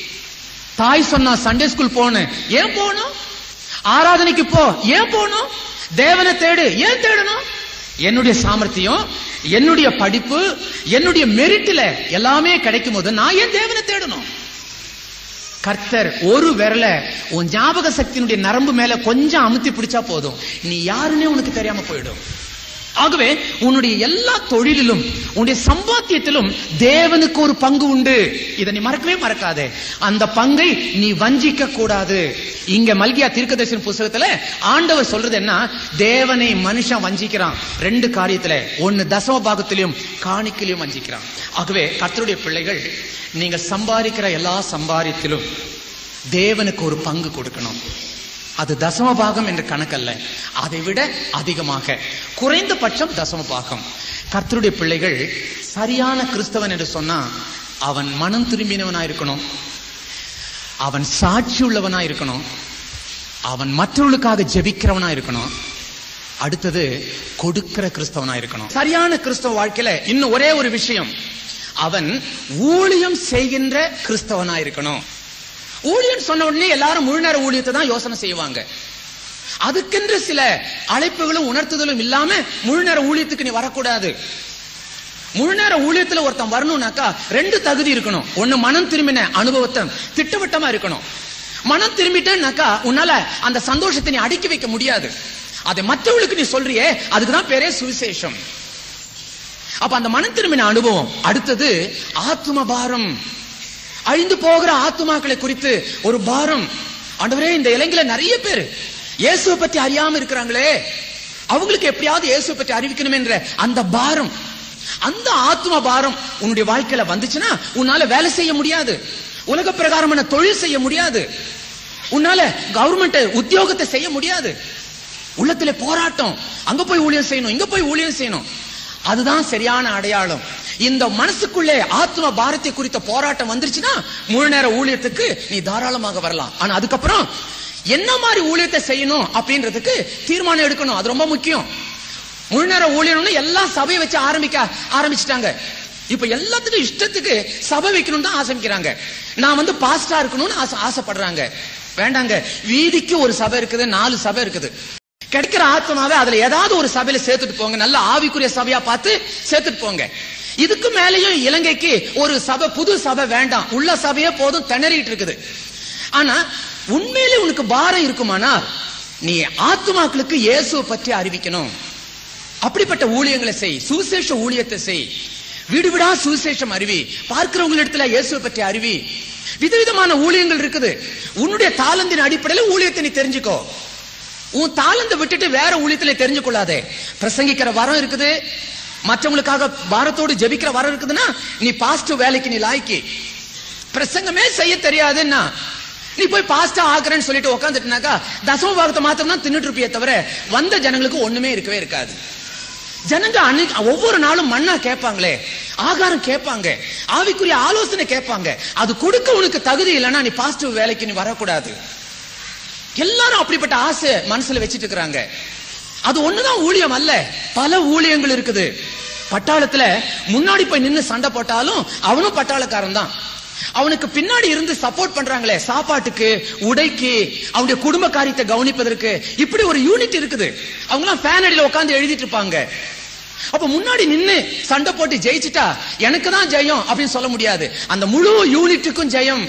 தாய் சொன்னா சண்டே ஸ்கூல் போனேன் ஏன் போகணும் ஆராதனைக்கு போ ஏன் போகணும் தேவனை தேடு ஏன் தேடணும் என்னுடைய சாமர்த்தியம் என்னுடைய படிப்பு என்னுடைய மெரிட்ல எல்லாமே கிடைக்கும் போது நான் ஏன் தேவனை தேடணும் கர்த்தர் ஒரு விரல உன் ஞாபக சக்தியினுடைய நரம்பு மேல கொஞ்சம் அமுத்தி பிடிச்சா போதும் நீ யாருன்னே உனக்கு தெரியாம போயிடும் ஆகவே உன்னுடைய எல்லா தொழிலிலும் உன்னுடைய சம்பாத்தியத்திலும் தேவனுக்கு ஒரு பங்கு உண்டு இதை நீ மறக்கவே மறக்காதே அந்த பங்கை நீ வஞ்சிக்க கூடாது இங்க மல்கியா தீர்க்கதரிசன புஸ்தகத்துல ஆண்டவர் சொல்றது என்ன தேவனை மனுஷன் வஞ்சிக்கிறான் ரெண்டு காரியத்துல ஒன்னு தசம பாகத்திலையும் காணிக்கையிலும் வஞ்சிக்கிறான் ஆகவே கர்த்தருடைய பிள்ளைகள் நீங்கள் சம்பாதிக்கிற எல்லா சம்பாரியத்திலும் தேவனுக்கு ஒரு பங்கு கொடுக்கணும் அது தசம பாகம் என்று கணக்கல்ல அதை விட அதிகமாக குறைந்தபட்சம் தசம பாகம் கர்த்தருடைய பிள்ளைகள் சரியான கிறிஸ்தவன் என்று சொன்னா அவன் மனம் திரும்பினவனா இருக்கணும் அவன் சாட்சி உள்ளவனா இருக்கணும் அவன் மற்றவர்களுக்காக ஜெபிக்கிறவனா இருக்கணும் அடுத்தது கொடுக்கிற கிறிஸ்தவனா இருக்கணும் சரியான கிறிஸ்தவ வாழ்க்கையில இன்னும் ஒரே ஒரு விஷயம் அவன் ஊழியம் செய்கின்ற கிறிஸ்தவனா இருக்கணும் ஊழியம் சொன்ன உடனே எல்லாரும் முழு நேர ஊழியத்தை தான் யோசனை செய்வாங்க அதுக்கென்று சில அழைப்புகளும் உணர்த்துதலும் இல்லாம முழு நேர ஊழியத்துக்கு நீ வரக்கூடாது முழு நேர ஊழியத்துல ஒருத்தன் வரணும்னாக்கா ரெண்டு தகுதி இருக்கணும் ஒண்ணு மனம் திரும்பின அனுபவத்தை திட்டவட்டமா இருக்கணும் மனம் திரும்பிட்டேன்னாக்கா உன்னால அந்த சந்தோஷத்தை நீ அடக்கி வைக்க முடியாது அதை மற்றவங்களுக்கு நீ சொல்றியே அதுக்கு தான் பேரே சுவிசேஷம் அப்ப அந்த மனம் திரும்பின அனுபவம் அடுத்தது ஆத்ம பாரம் அழிந்து போகிற ஆத்துமாக்களை குறித்து ஒரு பாரம் ஆண்டவரே இந்த இளைஞல நிறைய பேர் இயேசுவை பத்தி அறியாம இருக்கிறாங்களே அவங்களுக்கு எப்படியாவது இயேசுவை பற்றி அறிவிக்கணும் என்ற அந்த பாரம் அந்த ஆத்ம பாரம் உன்னுடைய வாழ்க்கையில வந்துச்சுன்னா உன்னால வேலை செய்ய முடியாது உலக பிரகாரமான தொழில் செய்ய முடியாது உன்னால கவர்மெண்ட் உத்தியோகத்தை செய்ய முடியாது உள்ளத்துல போராட்டம் அங்க போய் ஊழியம் செய்யணும் இங்க போய் ஊழியம் செய்யணும் அதுதான் சரியான அடையாளம் இந்த மனசுக்குள்ளே ஆத்ம பாரத்தை குறித்த போராட்டம் வந்துருச்சுன்னா முழு நேர ஊழியத்துக்கு நீ தாராளமாக வரலாம் ஆனா அதுக்கப்புறம் என்ன மாதிரி ஊழியத்தை செய்யணும் அப்படின்றதுக்கு தீர்மானம் எடுக்கணும் அது ரொம்ப முக்கியம் முழு நேர ஊழியம்னு எல்லாம் சபையை வச்சு ஆரம்பிக்க ஆரம்பிச்சிட்டாங்க இப்ப எல்லாத்துக்கும் இஷ்டத்துக்கு சபை வைக்கணும்னு தான் ஆசைக்கிறாங்க நான் வந்து பாஸ்டா இருக்கணும்னு ஆசை ஆசைப்படுறாங்க வேண்டாங்க வீதிக்கு ஒரு சபை இருக்குது நாலு சபை இருக்குது கிடைக்கிற ஆத்மாவே அதுல ஏதாவது ஒரு சபையில சேர்த்துட்டு போங்க நல்ல ஆவிக்குரிய சபையா பார்த்து சேர்த்துட்டு போங்க இதுக்கு மேலேயும் இலங்கைக்கு ஒரு சபை புது சபை வேண்டாம் உள்ள சபையே போதும் திணறிட்டு இருக்குது ஆனா உண்மையிலே உனக்கு பாரம் இருக்குமானா நீ ஆத்மாக்களுக்கு இயேசுவை பற்றி அறிவிக்கணும் அப்படிப்பட்ட ஊழியங்களை செய் சுவிசேஷ ஊழியத்தை செய் வீடு வீடா சுவிசேஷம் அறிவி பார்க்கிறவங்களிடத்துல இயேசுவை பற்றி அறிவி விதவிதமான ஊழியங்கள் இருக்குது உன்னுடைய தாளந்தின் அடிப்படையில் ஊழியத்தை நீ தெரிஞ்சுக்கோ உன் தாளந்தை விட்டுட்டு வேற ஊழியத்துல தெரிஞ்சு கொள்ளாதே பிரசங்கிக்கிற வரம் இருக்குது மற்றவங்களுக்காக பாரத்தோடு ஜெபிக்கிற வரம் இருக்குதுன்னா நீ பாஸ்ட் வேலைக்கு நீ லாய்க்கு பிரசங்கமே செய்ய தெரியாதுன்னா நீ போய் பாஸ்டா ஆக்குறேன்னு சொல்லிட்டு உட்காந்துட்டுனாக்கா தசம பாகத்தை மாத்திரம் தான் தின்னுட்டு இருப்பியே தவிர வந்த ஜனங்களுக்கு ஒண்ணுமே இருக்கவே இருக்காது ஜனங்க அன்னைக்கு ஒவ்வொரு நாளும் மண்ணா கேட்பாங்களே ஆகாரம் கேட்பாங்க ஆவிக்குரிய ஆலோசனை கேட்பாங்க அது கொடுக்க உனக்கு தகுதி இல்லைன்னா நீ பாசிட்டிவ் வேலைக்கு நீ வரக்கூடாது எல்லாரும் அப்படிப்பட்ட ஆசை மனசுல வச்சிட்டு இருக்கிறாங்க அது ஒண்ணுதான் ஊழியம் அல்ல பல ஊழியங்கள் இருக்குது பட்டாளத்துல முன்னாடி போய் நின்னு சண்டை போட்டாலும் அவனும் பட்டாளக்காரன் தான் அவனுக்கு பின்னாடி இருந்து சப்போர்ட் பண்றாங்களே சாப்பாட்டுக்கு உடைக்கு அவனுடைய குடும்ப காரியத்தை கவனிப்பதற்கு இப்படி ஒரு யூனிட் இருக்குது அவங்க எல்லாம் ஃபேன் அடியில உட்கார்ந்து எழுதிட்டு இருப்பாங்க அப்ப முன்னாடி நின்னு சண்டை போட்டு ஜெயிச்சிட்டா எனக்கு தான் ஜெயம் அப்படின்னு சொல்ல முடியாது அந்த முழு யூனிட்டுக்கும் ஜெயம்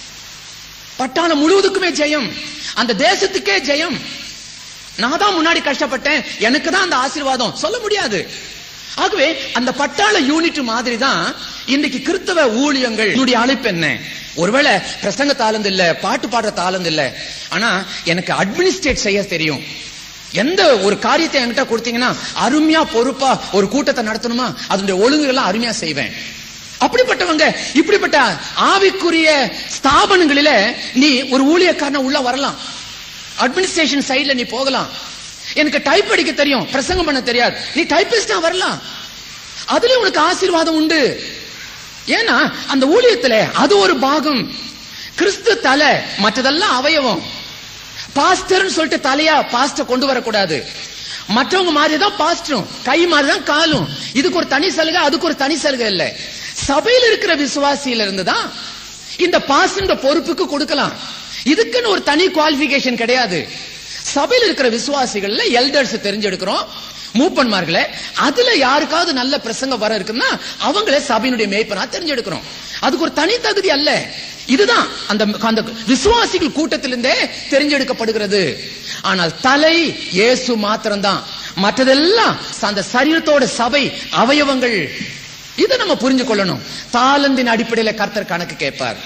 பட்டாளம் முழுவதுக்குமே ஜெயம் அந்த தேசத்துக்கே ஜெயம் நான் தான் முன்னாடி கஷ்டப்பட்டேன் எனக்கு தான் அந்த ஆசீர்வாதம் சொல்ல முடியாது ஆகவே அந்த பட்டாள யூனிட் மாதிரி தான் இன்னைக்கு கிறிஸ்தவ ஊழியங்கள் என்னுடைய அழைப்பு என்ன ஒருவேளை பிரசங்க தாளந்து இல்ல பாட்டு பாடுற தாளந்து இல்ல ஆனா எனக்கு அட்மினிஸ்ட்ரேட் செய்ய தெரியும் எந்த ஒரு காரியத்தை என்கிட்ட கொடுத்தீங்கன்னா அருமையா பொறுப்பா ஒரு கூட்டத்தை நடத்தணுமா அதனுடைய ஒழுங்குகள்லாம் அருமையா செய்வேன் அப்படிப்பட்டவங்க இப்படிப்பட்ட ஆவிக்குரிய ஸ்தாபனங்களில நீ ஒரு ஊழியக்காரன உள்ள வரலாம் அட்மினிஸ்ட்ரேஷன் சைடுல நீ போகலாம் எனக்கு டைப் அடிக்க தெரியும் பிரசங்கம் பண்ண தெரியாது நீ டைப்பிஸ்டா வரலாம் அதுலயும் உனக்கு ஆசீர்வாதம் உண்டு ஏன்னா அந்த ஊழியத்துல அது ஒரு பாகம் கிறிஸ்து தலை மற்றதெல்லாம் அவயவம் பாஸ்டர்னு சொல்லிட்டு தலையா பாஸ்ட கொண்டு வரக்கூடாது மற்றவங்க மாதிரி தான் பாஸ்டரும் கை மாதிரி தான் காலும் இதுக்கு ஒரு தனி சலுகை அதுக்கு ஒரு தனி சலுகை இல்ல சபையில் இருக்கிற விசுவாசியில இருந்து தான் இந்த பாஸ்ன்ற பொறுப்புக்கு கொடுக்கலாம் இதுக்குன்னு ஒரு தனி குவாலிபிகேஷன் கிடையாது சபையில் இருக்கிற விசுவாசிகள்ல எல்டர்ஸ் தெரிஞ்செடுக்கிறோம் மூப்பன்மார்களை அதுல யாருக்காவது நல்ல பிரசங்க வர இருக்குன்னா அவங்கள சபையினுடைய மேய்ப்பனா தெரிஞ்செடுக்கிறோம் அதுக்கு ஒரு தனி தகுதி அல்ல இதுதான் அந்த அந்த விசுவாசிகள் கூட்டத்திலிருந்தே தெரிஞ்செடுக்கப்படுகிறது ஆனால் தலை இயேசு மாத்திரம்தான் மற்றதெல்லாம் அந்த சரீரத்தோட சபை அவயவங்கள் இதை நம்ம புரிஞ்சு கொள்ளணும் தாளந்தின் அடிப்படையில கர்த்தர் கணக்கு கேட்பார்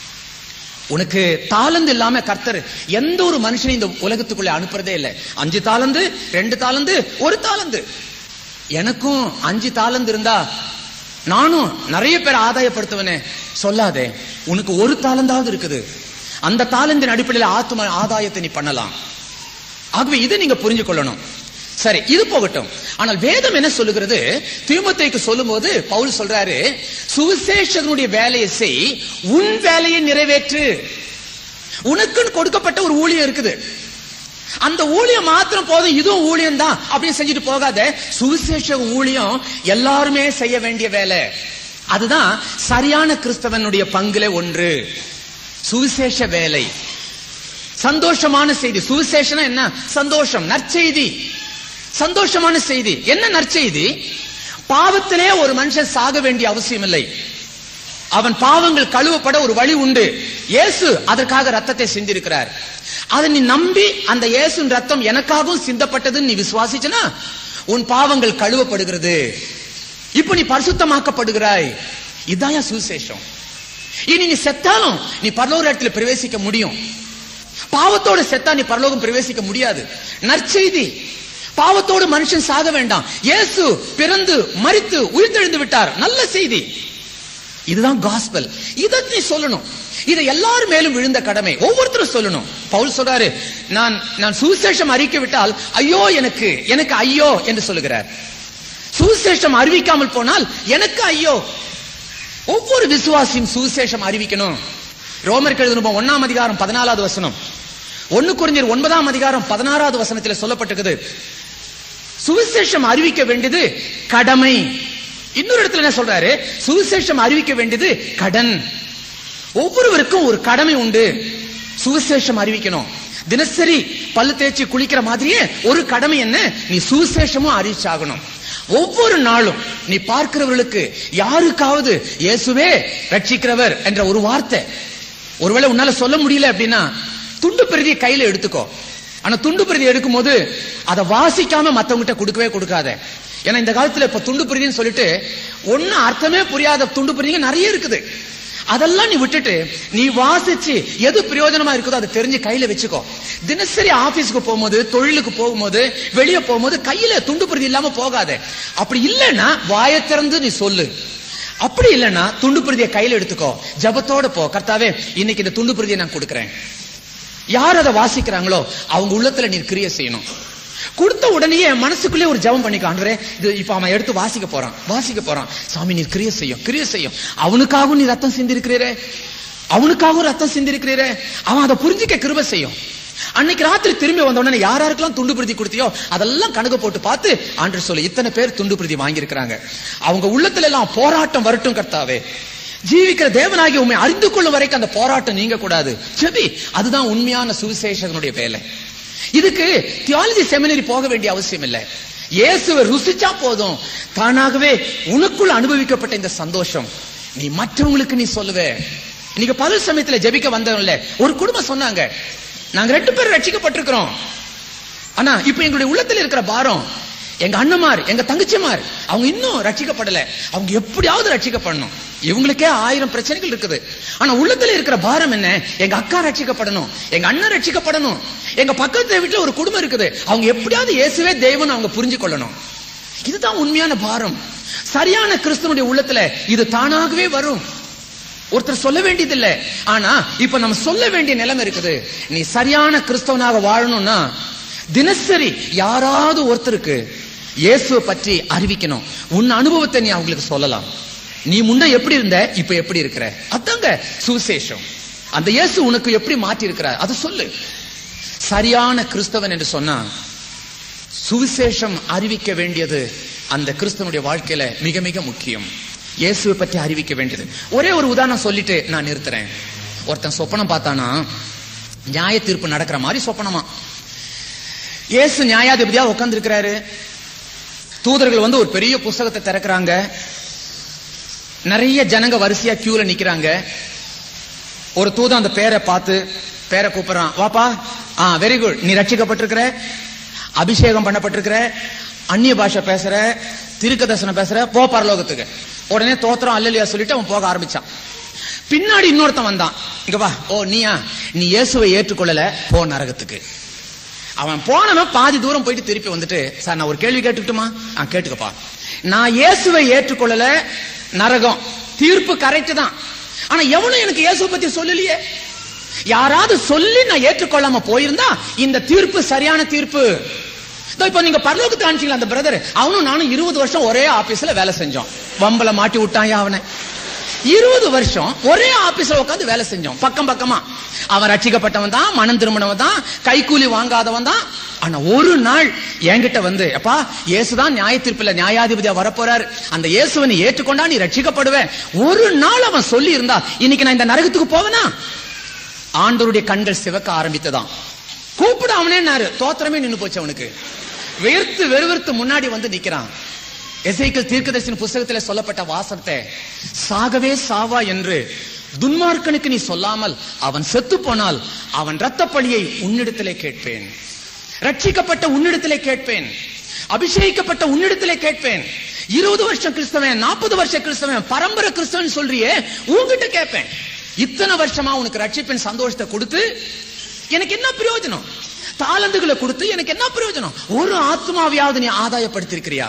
உனக்கு தாளந்து இல்லாம கர்த்தர் எந்த ஒரு மனுஷனையும் இந்த உலகத்துக்குள்ள அனுப்புறதே இல்லை அஞ்சு தாளந்து ரெண்டு தாளந்து ஒரு தாளந்து எனக்கும் அஞ்சு தாளந்து இருந்தா நானும் நிறைய பேர் ஆதாயப்படுத்துவனே சொல்லாதே உனக்கு ஒரு தாளந்தாவது இருக்குது அந்த தாளந்தின் அடிப்படையில் ஆத்ம ஆதாயத்தை நீ பண்ணலாம் ஆகவே இதை நீங்க புரிஞ்சு கொள்ளணும் சரி இது போகட்டும் ஆனால் வேதம் என்ன சொல்லுகிறது தீமத்தைக்கு சொல்லும்போது பவுல் சொல்றாரு சுவிசேஷகனுடைய வேலையை செய் உன் வேலையை நிறைவேற்று உனக்குன்னு கொடுக்கப்பட்ட ஒரு ஊழியம் இருக்குது அந்த ஊழியம் மாத்திரம் போதும் இதுவும் ஊழியம் தான் அப்படின்னு செஞ்சுட்டு போகாத சுவிசேஷ ஊழியம் எல்லாருமே செய்ய வேண்டிய வேலை அதுதான் சரியான கிறிஸ்தவனுடைய பங்குல ஒன்று சுவிசேஷ வேலை சந்தோஷமான செய்தி சுவிசேஷனா என்ன சந்தோஷம் நற்செய்தி சந்தோஷமான செய்தி என்ன நற்செய்தி பாவத்திலே ஒரு மனுஷன் சாக வேண்டிய அவசியம் இல்லை அவன் பாவங்கள் கழுவப்பட ஒரு வழி உண்டு இயேசு அதற்காக ரத்தத்தை சிந்திருக்கிறார் அதை நீ நம்பி அந்த இயேசுவின் ரத்தம் எனக்காகவும் சிந்தப்பட்டதுன்னு நீ விசுவாசிச்சனா உன் பாவங்கள் கழுவப்படுகிறது இப்ப நீ பரிசுத்தமாக்கப்படுகிறாய் இதாயா சுவிசேஷம் இனி நீ செத்தாலும் நீ பரலோக இடத்துல பிரவேசிக்க முடியும் பாவத்தோட செத்தா நீ பரலோகம் பிரவேசிக்க முடியாது நற்செய்தி பாவத்தோடு மனுஷன் சாக வேண்டாம் இயேசு பிறந்து மரித்து உயிர்த்தெழுந்து விட்டார் நல்ல செய்தி இதுதான் காஸ்பல் இதை நீ சொல்லணும் இதை எல்லாரும் மேலும் விழுந்த கடமை ஒவ்வொருத்தரும் சொல்லணும் பவுல் சொல்றாரு நான் நான் சுவிசேஷம் அறிக்கை விட்டால் ஐயோ எனக்கு எனக்கு ஐயோ என்று சொல்லுகிறார் சுவிசேஷம் அறிவிக்காமல் போனால் எனக்கு ஐயோ ஒவ்வொரு விசுவாசியும் சுவிசேஷம் அறிவிக்கணும் ரோமர் எழுதுன ஒன்னாம் அதிகாரம் பதினாலாவது வசனம் ஒன்னு குறிஞர் ஒன்பதாம் அதிகாரம் பதினாறாவது வசனத்தில் சொல்லப்பட்டிருக்குது சுவிசேஷம் அறிவிக்க வேண்டியது கடமை இன்னொரு இடத்துல என்ன சொல்றாரு சுவிசேஷம் அறிவிக்க வேண்டியது கடன் ஒவ்வொருவருக்கும் ஒரு கடமை உண்டு சுவிசேஷம் அறிவிக்கணும் தினசரி பல்லு தேய்ச்சி குளிக்கிற மாதிரியே ஒரு கடமை என்ன நீ சுவிசேஷமும் அறிவிச்சாகணும் ஒவ்வொரு நாளும் நீ பார்க்கிறவர்களுக்கு யாருக்காவது இயேசுவே ரட்சிக்கிறவர் என்ற ஒரு வார்த்தை ஒருவேளை உன்னால சொல்ல முடியல அப்படின்னா துண்டு பிரதியை கையில எடுத்துக்கோ ஆனா துண்டு பிரதி எடுக்கும் போது அதை வாசிக்காம மத்தவங்கிட்ட கொடுக்கவே கொடுக்காத ஏன்னா இந்த காலத்துல இப்ப துண்டு பிரதின்னு சொல்லிட்டு ஒண்ணு அர்த்தமே புரியாத துண்டு பிரதிங்க நிறைய இருக்குது அதெல்லாம் நீ விட்டுட்டு நீ வாசிச்சு எது பிரயோஜனமா இருக்குதோ அதை தெரிஞ்சு கையில வச்சுக்கோ தினசரி ஆபீஸ்க்கு போகும்போது தொழிலுக்கு போகும்போது வெளியே போகும்போது கையில துண்டு பிரதி இல்லாம போகாத அப்படி இல்லைன்னா வாயை திறந்து நீ சொல்லு அப்படி இல்லைன்னா துண்டு பிரதியை கையில எடுத்துக்கோ ஜபத்தோட போ கர்த்தாவே இன்னைக்கு இந்த துண்டு பிரதியை நான் கொடுக்கிறேன் யார் அதை வாசிக்கிறாங்களோ அவங்க உள்ளத்துல நீ கிரியை செய்யணும் கொடுத்த உடனே மனசுக்குள்ளே ஒரு ஜெபம் பண்ணிக்கோ ஆண்டவரே இது இப்ப அவன் எடுத்து வாசிக்க போறான் வாசிக்க போறான் சாமி நீர் கிரியை செய்யும் கிரியை செய்யும் அவனுக்காகவும் நீ ரத்தம் சிந்திருக்கிறீரே அவனுக்காகவும் ரத்தம் சிந்திருக்கிறீரே அவன் அதை புரிஞ்சுக்க கிருபை செய்யும் அன்னைக்கு ராத்திரி திரும்பி வந்த உடனே யார் யாருக்கெல்லாம் துண்டு பிரதி கொடுத்தியோ அதெல்லாம் கணக்கு போட்டு பார்த்து ஆண்டு சொல்லு இத்தனை பேர் துண்டு பிரதி வாங்கியிருக்கிறாங்க அவங்க உள்ளத்துல எல்லாம் போராட்டம் வரட்டும் கர்த்தாவே ஜீவிக்கிற தேவனாகி உண்மை அறிந்து கொள்ளும் வரைக்கும் அந்த போராட்டம் நீங்க கூடாது செபி அதுதான் உண்மையான சுவிசேஷகனுடைய வேலை இதுக்கு தியாலஜி செமினரி போக வேண்டிய அவசியம் இல்லை இயேசுவை ருசிச்சா போதும் தானாகவே உனக்குள் அனுபவிக்கப்பட்ட இந்த சந்தோஷம் நீ மற்றவங்களுக்கு நீ சொல்லுவே நீங்க பல சமயத்துல ஜெபிக்க வந்தவங்கள ஒரு குடும்பம் சொன்னாங்க நாங்க ரெண்டு பேரும் ரட்சிக்கப்பட்டிருக்கிறோம் ஆனா இப்ப எங்களுடைய உள்ளத்துல இருக்கிற பாரம் எங்க அண்ணமார் எங்க தங்கச்சிமார் அவங்க இன்னும் ரட்சிக்கப்படல அவங்க எப்படியாவது ரட்சிக்கப்படணும் இவங்களுக்கே ஆயிரம் பிரச்சனைகள் இருக்குது ஆனா உள்ளத்துல இருக்கிற பாரம் என்ன எங்க அக்கா ரட்சிக்கப்படணும் எங்க அண்ணன் ரட்சிக்கப்படணும் எங்க பக்கத்து வீட்டுல ஒரு குடும்பம் இருக்குது அவங்க எப்படியாவது இயேசுவே தெய்வம் அவங்க புரிஞ்சு கொள்ளணும் இதுதான் உண்மையான பாரம் சரியான கிறிஸ்தவனுடைய உள்ளத்துல இது தானாகவே வரும் ஒருத்தர் சொல்ல வேண்டியதில்லை ஆனா இப்ப நம்ம சொல்ல வேண்டிய நிலைமை இருக்குது நீ சரியான கிறிஸ்தவனாக வாழணும்னா தினசரி யாராவது ஒருத்தருக்கு இயேசுவை பற்றி அறிவிக்கணும் உன் அனுபவத்தை நீ அவங்களுக்கு சொல்லலாம் நீ முன்ன எப்படி இருந்த இப்ப எப்படி இருக்கிற அதாங்க சுவிசேஷம் அந்த இயேசு உனக்கு எப்படி மாற்றி இருக்கிறார் அதை சொல்லு சரியான கிறிஸ்தவன் என்று சொன்னா சுவிசேஷம் அறிவிக்க வேண்டியது அந்த கிறிஸ்தவனுடைய வாழ்க்கையில மிக மிக முக்கியம் இயேசுவை பற்றி அறிவிக்க வேண்டியது ஒரே ஒரு உதாரணம் சொல்லிட்டு நான் நிறுத்துறேன் ஒருத்தன் சொப்பனம் பார்த்தானா நியாய தீர்ப்பு நடக்கிற மாதிரி சொப்பனமா இயேசு நியாயாதிபதியா உட்கார்ந்து இருக்கிறாரு தூதர்கள் வந்து ஒரு பெரிய புஸ்தகத்தை திறக்கிறாங்க நிறைய ஜனங்க வரிசையா கியூல நிக்கிறாங்க ஒரு தூதன் அந்த பேரை பார்த்து பேரை கூப்பிடுறான் வாப்பா ஆ வெரி குட் நீ ரட்சிக்கப்பட்டிருக்கிற அபிஷேகம் பண்ணப்பட்டிருக்கிற அந்நிய பாஷை பேசுற திருக்க தரிசனம் பேசுற போ பரலோகத்துக்கு உடனே தோத்திரம் அல்லலியா சொல்லிட்டு அவன் போக ஆரம்பிச்சான் பின்னாடி இன்னொருத்தன் வந்தான் இங்க வா ஓ நீயா நீ இயேசுவை ஏற்றுக்கொள்ளல போ நரகத்துக்கு அவன் போனவன் பாதி தூரம் போயிட்டு திருப்பி வந்துட்டு சார் நான் ஒரு கேள்வி கேட்டுக்கிட்டுமா ஆ கேட்டுக்கப்பா நான் இயேசுவை ஏற்றுக்கொள்ளல நரகம் தீர்ப்பு கரெக்ட் தான் ஆனா எவனும் எனக்கு இயேசுவை பத்தி சொல்லலையே யாராவது சொல்லி நான் ஏற்றுக்கொள்ளாம போயிருந்தா இந்த தீர்ப்பு சரியான தீர்ப்பு இதோ இப்ப நீங்க பரலோகத்துக்கு அனுப்பிச்சீங்களா அந்த பிரதர் அவனும் நானும் இருபது வருஷம் ஒரே ஆபீஸ்ல வேலை செஞ்சோம் வம்பல மாட்டி விட்டான் அவனை இருபது வருஷம் ஒரே ஆபீஸ்ல உட்காந்து வேலை செஞ்சோம் பக்கம் பக்கமா அவன் ரட்சிக்கப்பட்டவன் தான் மனம் திரும்பினவன் தான் கைக்கூலி வாங்காதவன் தான் ஆனா ஒரு நாள் என்கிட்ட வந்து அப்பா இயேசுதான் நியாய தீர்ப்புல நியாயாதிபதியா வரப்போறாரு அந்த இயேசுவை நீ ஏற்றுக்கொண்டா நீ ரட்சிக்கப்படுவ ஒரு நாள் அவன் சொல்லி இருந்தா இன்னைக்கு நான் இந்த நரகத்துக்கு போவேனா ஆண்டவருடைய கண்கள் சிவக்க ஆரம்பித்ததாம் கூப்பிட அவனே தோத்திரமே நின்னு போச்சு அவனுக்கு வெறுத்து வெறுவெறுத்து முன்னாடி வந்து நிக்கிறான் எசைக்கல் தீர்க்கதரிசன புஸ்தகத்திலே சொல்லப்பட்ட வாசத்தை சாகவே சாவா என்று துன்மார்க்கனுக்கு நீ சொல்லாமல் அவன் செத்து போனால் அவன் இரத்த பழியை உன்னிடத்திலே கேட்பேன் ரட்சிக்கப்பட்ட உன்னிடத்திலே கேட்பேன் அபிஷேகிக்கப்பட்ட உன்னிடத்திலே கேட்பேன் இருபது வருஷம் கிறிஸ்தவன் நாற்பது வருஷ கிறிஸ்தவன் பரம்பரை கிறிஸ்தவன் சொல்றியே உன்கிட்ட கேட்பேன் இத்தனை வருஷமா உனக்கு ரட்சிப்பின் சந்தோஷத்தை கொடுத்து எனக்கு என்ன பிரயோஜனம் தாளந்துகளை கொடுத்து எனக்கு என்ன பிரயோஜனம் ஒரு ஆத்மாவையாவது நீ ஆதாயப்படுத்திருக்கிறியா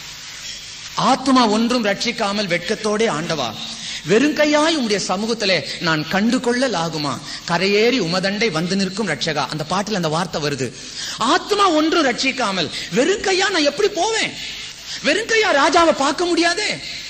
ஆத்மா ஒன்றும் ரட்சிக்காமல் வெட்கத்தோடே ஆண்டவா வெறுங்கையாய் உம்முடைய சமூகத்திலே நான் கண்டு கொள்ளலாகுமா கரையேறி உமதண்டை வந்து நிற்கும் ரட்சகா அந்த பாட்டுல அந்த வார்த்தை வருது ஆத்மா ஒன்றும் ரட்சிக்காமல் வெறுங்கையா நான் எப்படி போவேன் வெறுங்கையா ராஜாவை பார்க்க முடியாதே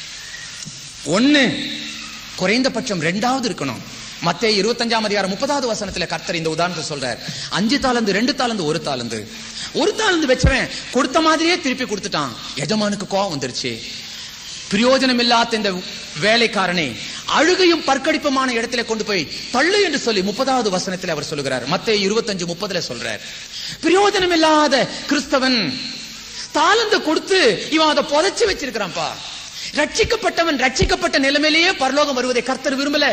ஒண்ணு குறைந்தபட்சம் ரெண்டாவது இருக்கணும் மத்திய இருபத்தஞ்சாம் அதிகாரம் முப்பதாவது வசனத்துல கர்த்தர் இந்த உதாரணத்தை சொல்றார் அஞ்சு தாளந்து ரெண்டு தாளந்து ஒரு தாளந்து ஒரு தாளந்து வச்சவன் கொடுத்த மாதிரியே திருப்பி கொடுத்துட்டான் எஜமானுக்கு கோவம் வந்துருச்சு பிரயோஜனம் இல்லாத இந்த வேலைக்காரனை அழுகையும் பற்கடிப்புமான இடத்துல கொண்டு போய் தள்ளு என்று சொல்லி முப்பதாவது வசனத்தில் அவர் சொல்லுகிறார் மத்திய இருபத்தஞ்சு முப்பதுல சொல்றார் பிரயோஜனம் இல்லாத கிறிஸ்தவன் தாளந்த கொடுத்து இவன் அதை புதைச்சு வச்சிருக்கிறான்ப்பா ரட்சிக்கப்பட்டவன் ரட்சிக்கப்பட்ட நிலைமையிலேயே பரலோகம் வருவதை கர்த்தர் விரும்பல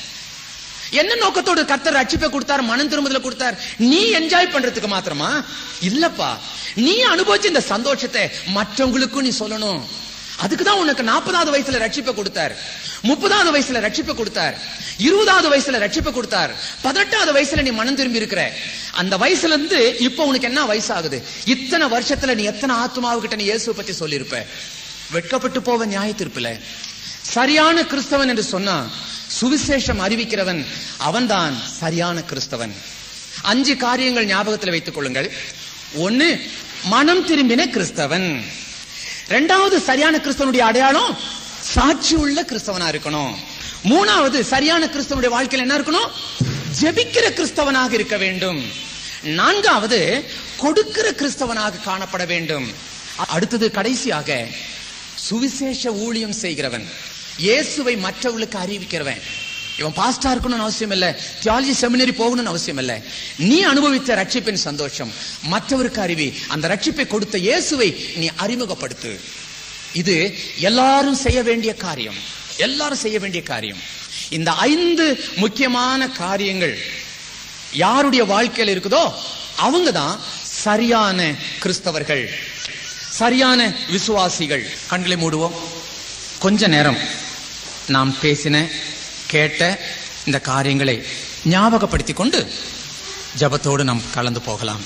என்ன நோக்கத்தோடு கர்த்தர் ரட்சிப்பை கொடுத்தார் மனம் திரும்புதல கொடுத்தார் நீ என்ஜாய் பண்றதுக்கு மாத்திரமா இல்லப்பா நீ அனுபவிச்ச இந்த சந்தோஷத்தை மற்றவங்களுக்கும் நீ சொல்லணும் அதுக்கு தான் உனக்கு நாற்பதாவது வயசுல ரட்சிப்பை கொடுத்தார் முப்பதாவது வயசுல ரட்சிப்பை கொடுத்தார் இருபதாவது வயசுல ரட்சிப்பை கொடுத்தார் பதினெட்டாவது வயசுல நீ மனம் திரும்பி இருக்கிற அந்த வயசுல இருந்து இப்ப உனக்கு என்ன வயசாகுது இத்தனை வருஷத்துல நீ எத்தனை ஆத்மாவுகிட்ட நீ இயேசுவை பத்தி சொல்லியிருப்ப வெட்கப்பட்டு போவ நியாய தீர்ப்புல சரியான கிறிஸ்தவன் என்று சொன்னா சுவிசேஷம் அறிவிக்கிறவன் அவன்தான் சரியான கிறிஸ்தவன் அஞ்சு காரியங்கள் ஞாபகத்தில் வைத்துக் கொள்ளுங்கள் ஒன்னு மனம் திரும்பின கிறிஸ்தவன் ரெண்டாவது சரியான கிறிஸ்தவனுடைய அடையாளம் சாட்சி உள்ள கிறிஸ்தவனா இருக்கணும் மூணாவது சரியான கிறிஸ்தவனுடைய வாழ்க்கையில் என்ன இருக்கணும் ஜெபிக்கிற கிறிஸ்தவனாக இருக்க வேண்டும் நான்காவது கொடுக்கிற கிறிஸ்தவனாக காணப்பட வேண்டும் அடுத்தது கடைசியாக சுவிசேஷ ஊழியம் செய்கிறவன் இயேசுவை மற்றவர்களுக்கு அறிவிக்கிறவன் இவன் பாஸ்டா இருக்கணும்னு அவசியம் இல்ல தியாலஜி செமினரி போகணும்னு அவசியம் இல்ல நீ அனுபவித்த ரட்சிப்பின் சந்தோஷம் மற்றவருக்கு அறிவி அந்த ரட்சிப்பை கொடுத்த இயேசுவை நீ அறிமுகப்படுத்து இது எல்லாரும் செய்ய வேண்டிய காரியம் எல்லாரும் செய்ய வேண்டிய காரியம் இந்த ஐந்து முக்கியமான காரியங்கள் யாருடைய வாழ்க்கையில் இருக்குதோ அவங்க தான் சரியான கிறிஸ்தவர்கள் சரியான விசுவாசிகள் கண்களை மூடுவோம் கொஞ்ச நேரம் நாம் பேசின கேட்ட இந்த காரியங்களை ஞாபகப்படுத்திக் கொண்டு ஜபத்தோடு நாம் கலந்து போகலாம்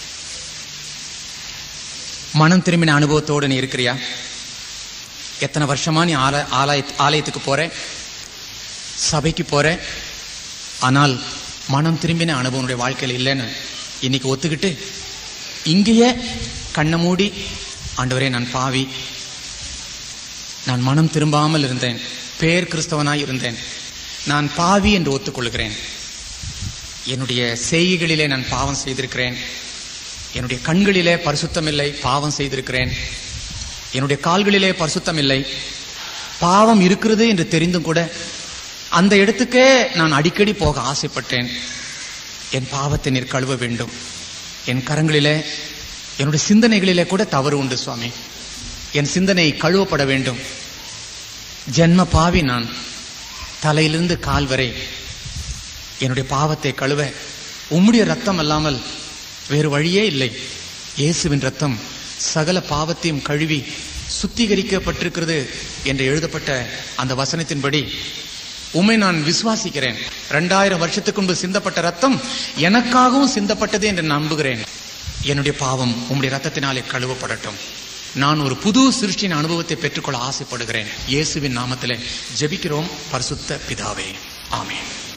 மனம் திரும்பின அனுபவத்தோடு நீ இருக்கிறியா எத்தனை வருஷமா நீ ஆல ஆலய ஆலயத்துக்கு போற சபைக்கு போற ஆனால் மனம் திரும்பின அனுபவம் உன்னுடைய வாழ்க்கையில் இல்லைன்னு இன்னைக்கு ஒத்துக்கிட்டு இங்கேயே கண்ணை மூடி ஆண்டவரே நான் பாவி நான் மனம் திரும்பாமல் இருந்தேன் பேர் கிறிஸ்தவனாய் இருந்தேன் நான் பாவி என்று ஒத்துக்கொள்கிறேன் என்னுடைய செய்கைகளிலே நான் பாவம் செய்திருக்கிறேன் என்னுடைய கண்களிலே பரிசுத்தம் இல்லை பாவம் செய்திருக்கிறேன் என்னுடைய கால்களிலே பரிசுத்தம் இல்லை பாவம் இருக்கிறது என்று தெரிந்தும் கூட அந்த இடத்துக்கே நான் அடிக்கடி போக ஆசைப்பட்டேன் என் பாவத்தை நீர் கழுவ வேண்டும் என் கரங்களிலே என்னுடைய சிந்தனைகளிலே கூட தவறு உண்டு சுவாமி என் சிந்தனை கழுவப்பட வேண்டும் ஜென்ம பாவி நான் தலையிலிருந்து கால் வரை என்னுடைய பாவத்தை கழுவ உம்முடைய ரத்தம் அல்லாமல் வேறு வழியே இல்லை இயேசுவின் ரத்தம் சகல பாவத்தையும் கழுவி சுத்திகரிக்கப்பட்டிருக்கிறது என்று எழுதப்பட்ட அந்த வசனத்தின்படி உம்மை நான் விசுவாசிக்கிறேன் இரண்டாயிரம் வருஷத்துக்கு முன்பு சிந்தப்பட்ட ரத்தம் எனக்காகவும் சிந்தப்பட்டது என்று நம்புகிறேன் என்னுடைய பாவம் உம்முடைய ரத்தத்தினாலே கழுவப்படட்டும் நான் ஒரு புது சிருஷ்டியின் அனுபவத்தை பெற்றுக்கொள்ள ஆசைப்படுகிறேன் இயேசுவின் நாமத்திலே ஜெபிக்கிறோம் பரிசுத்த பிதாவே ஆமென்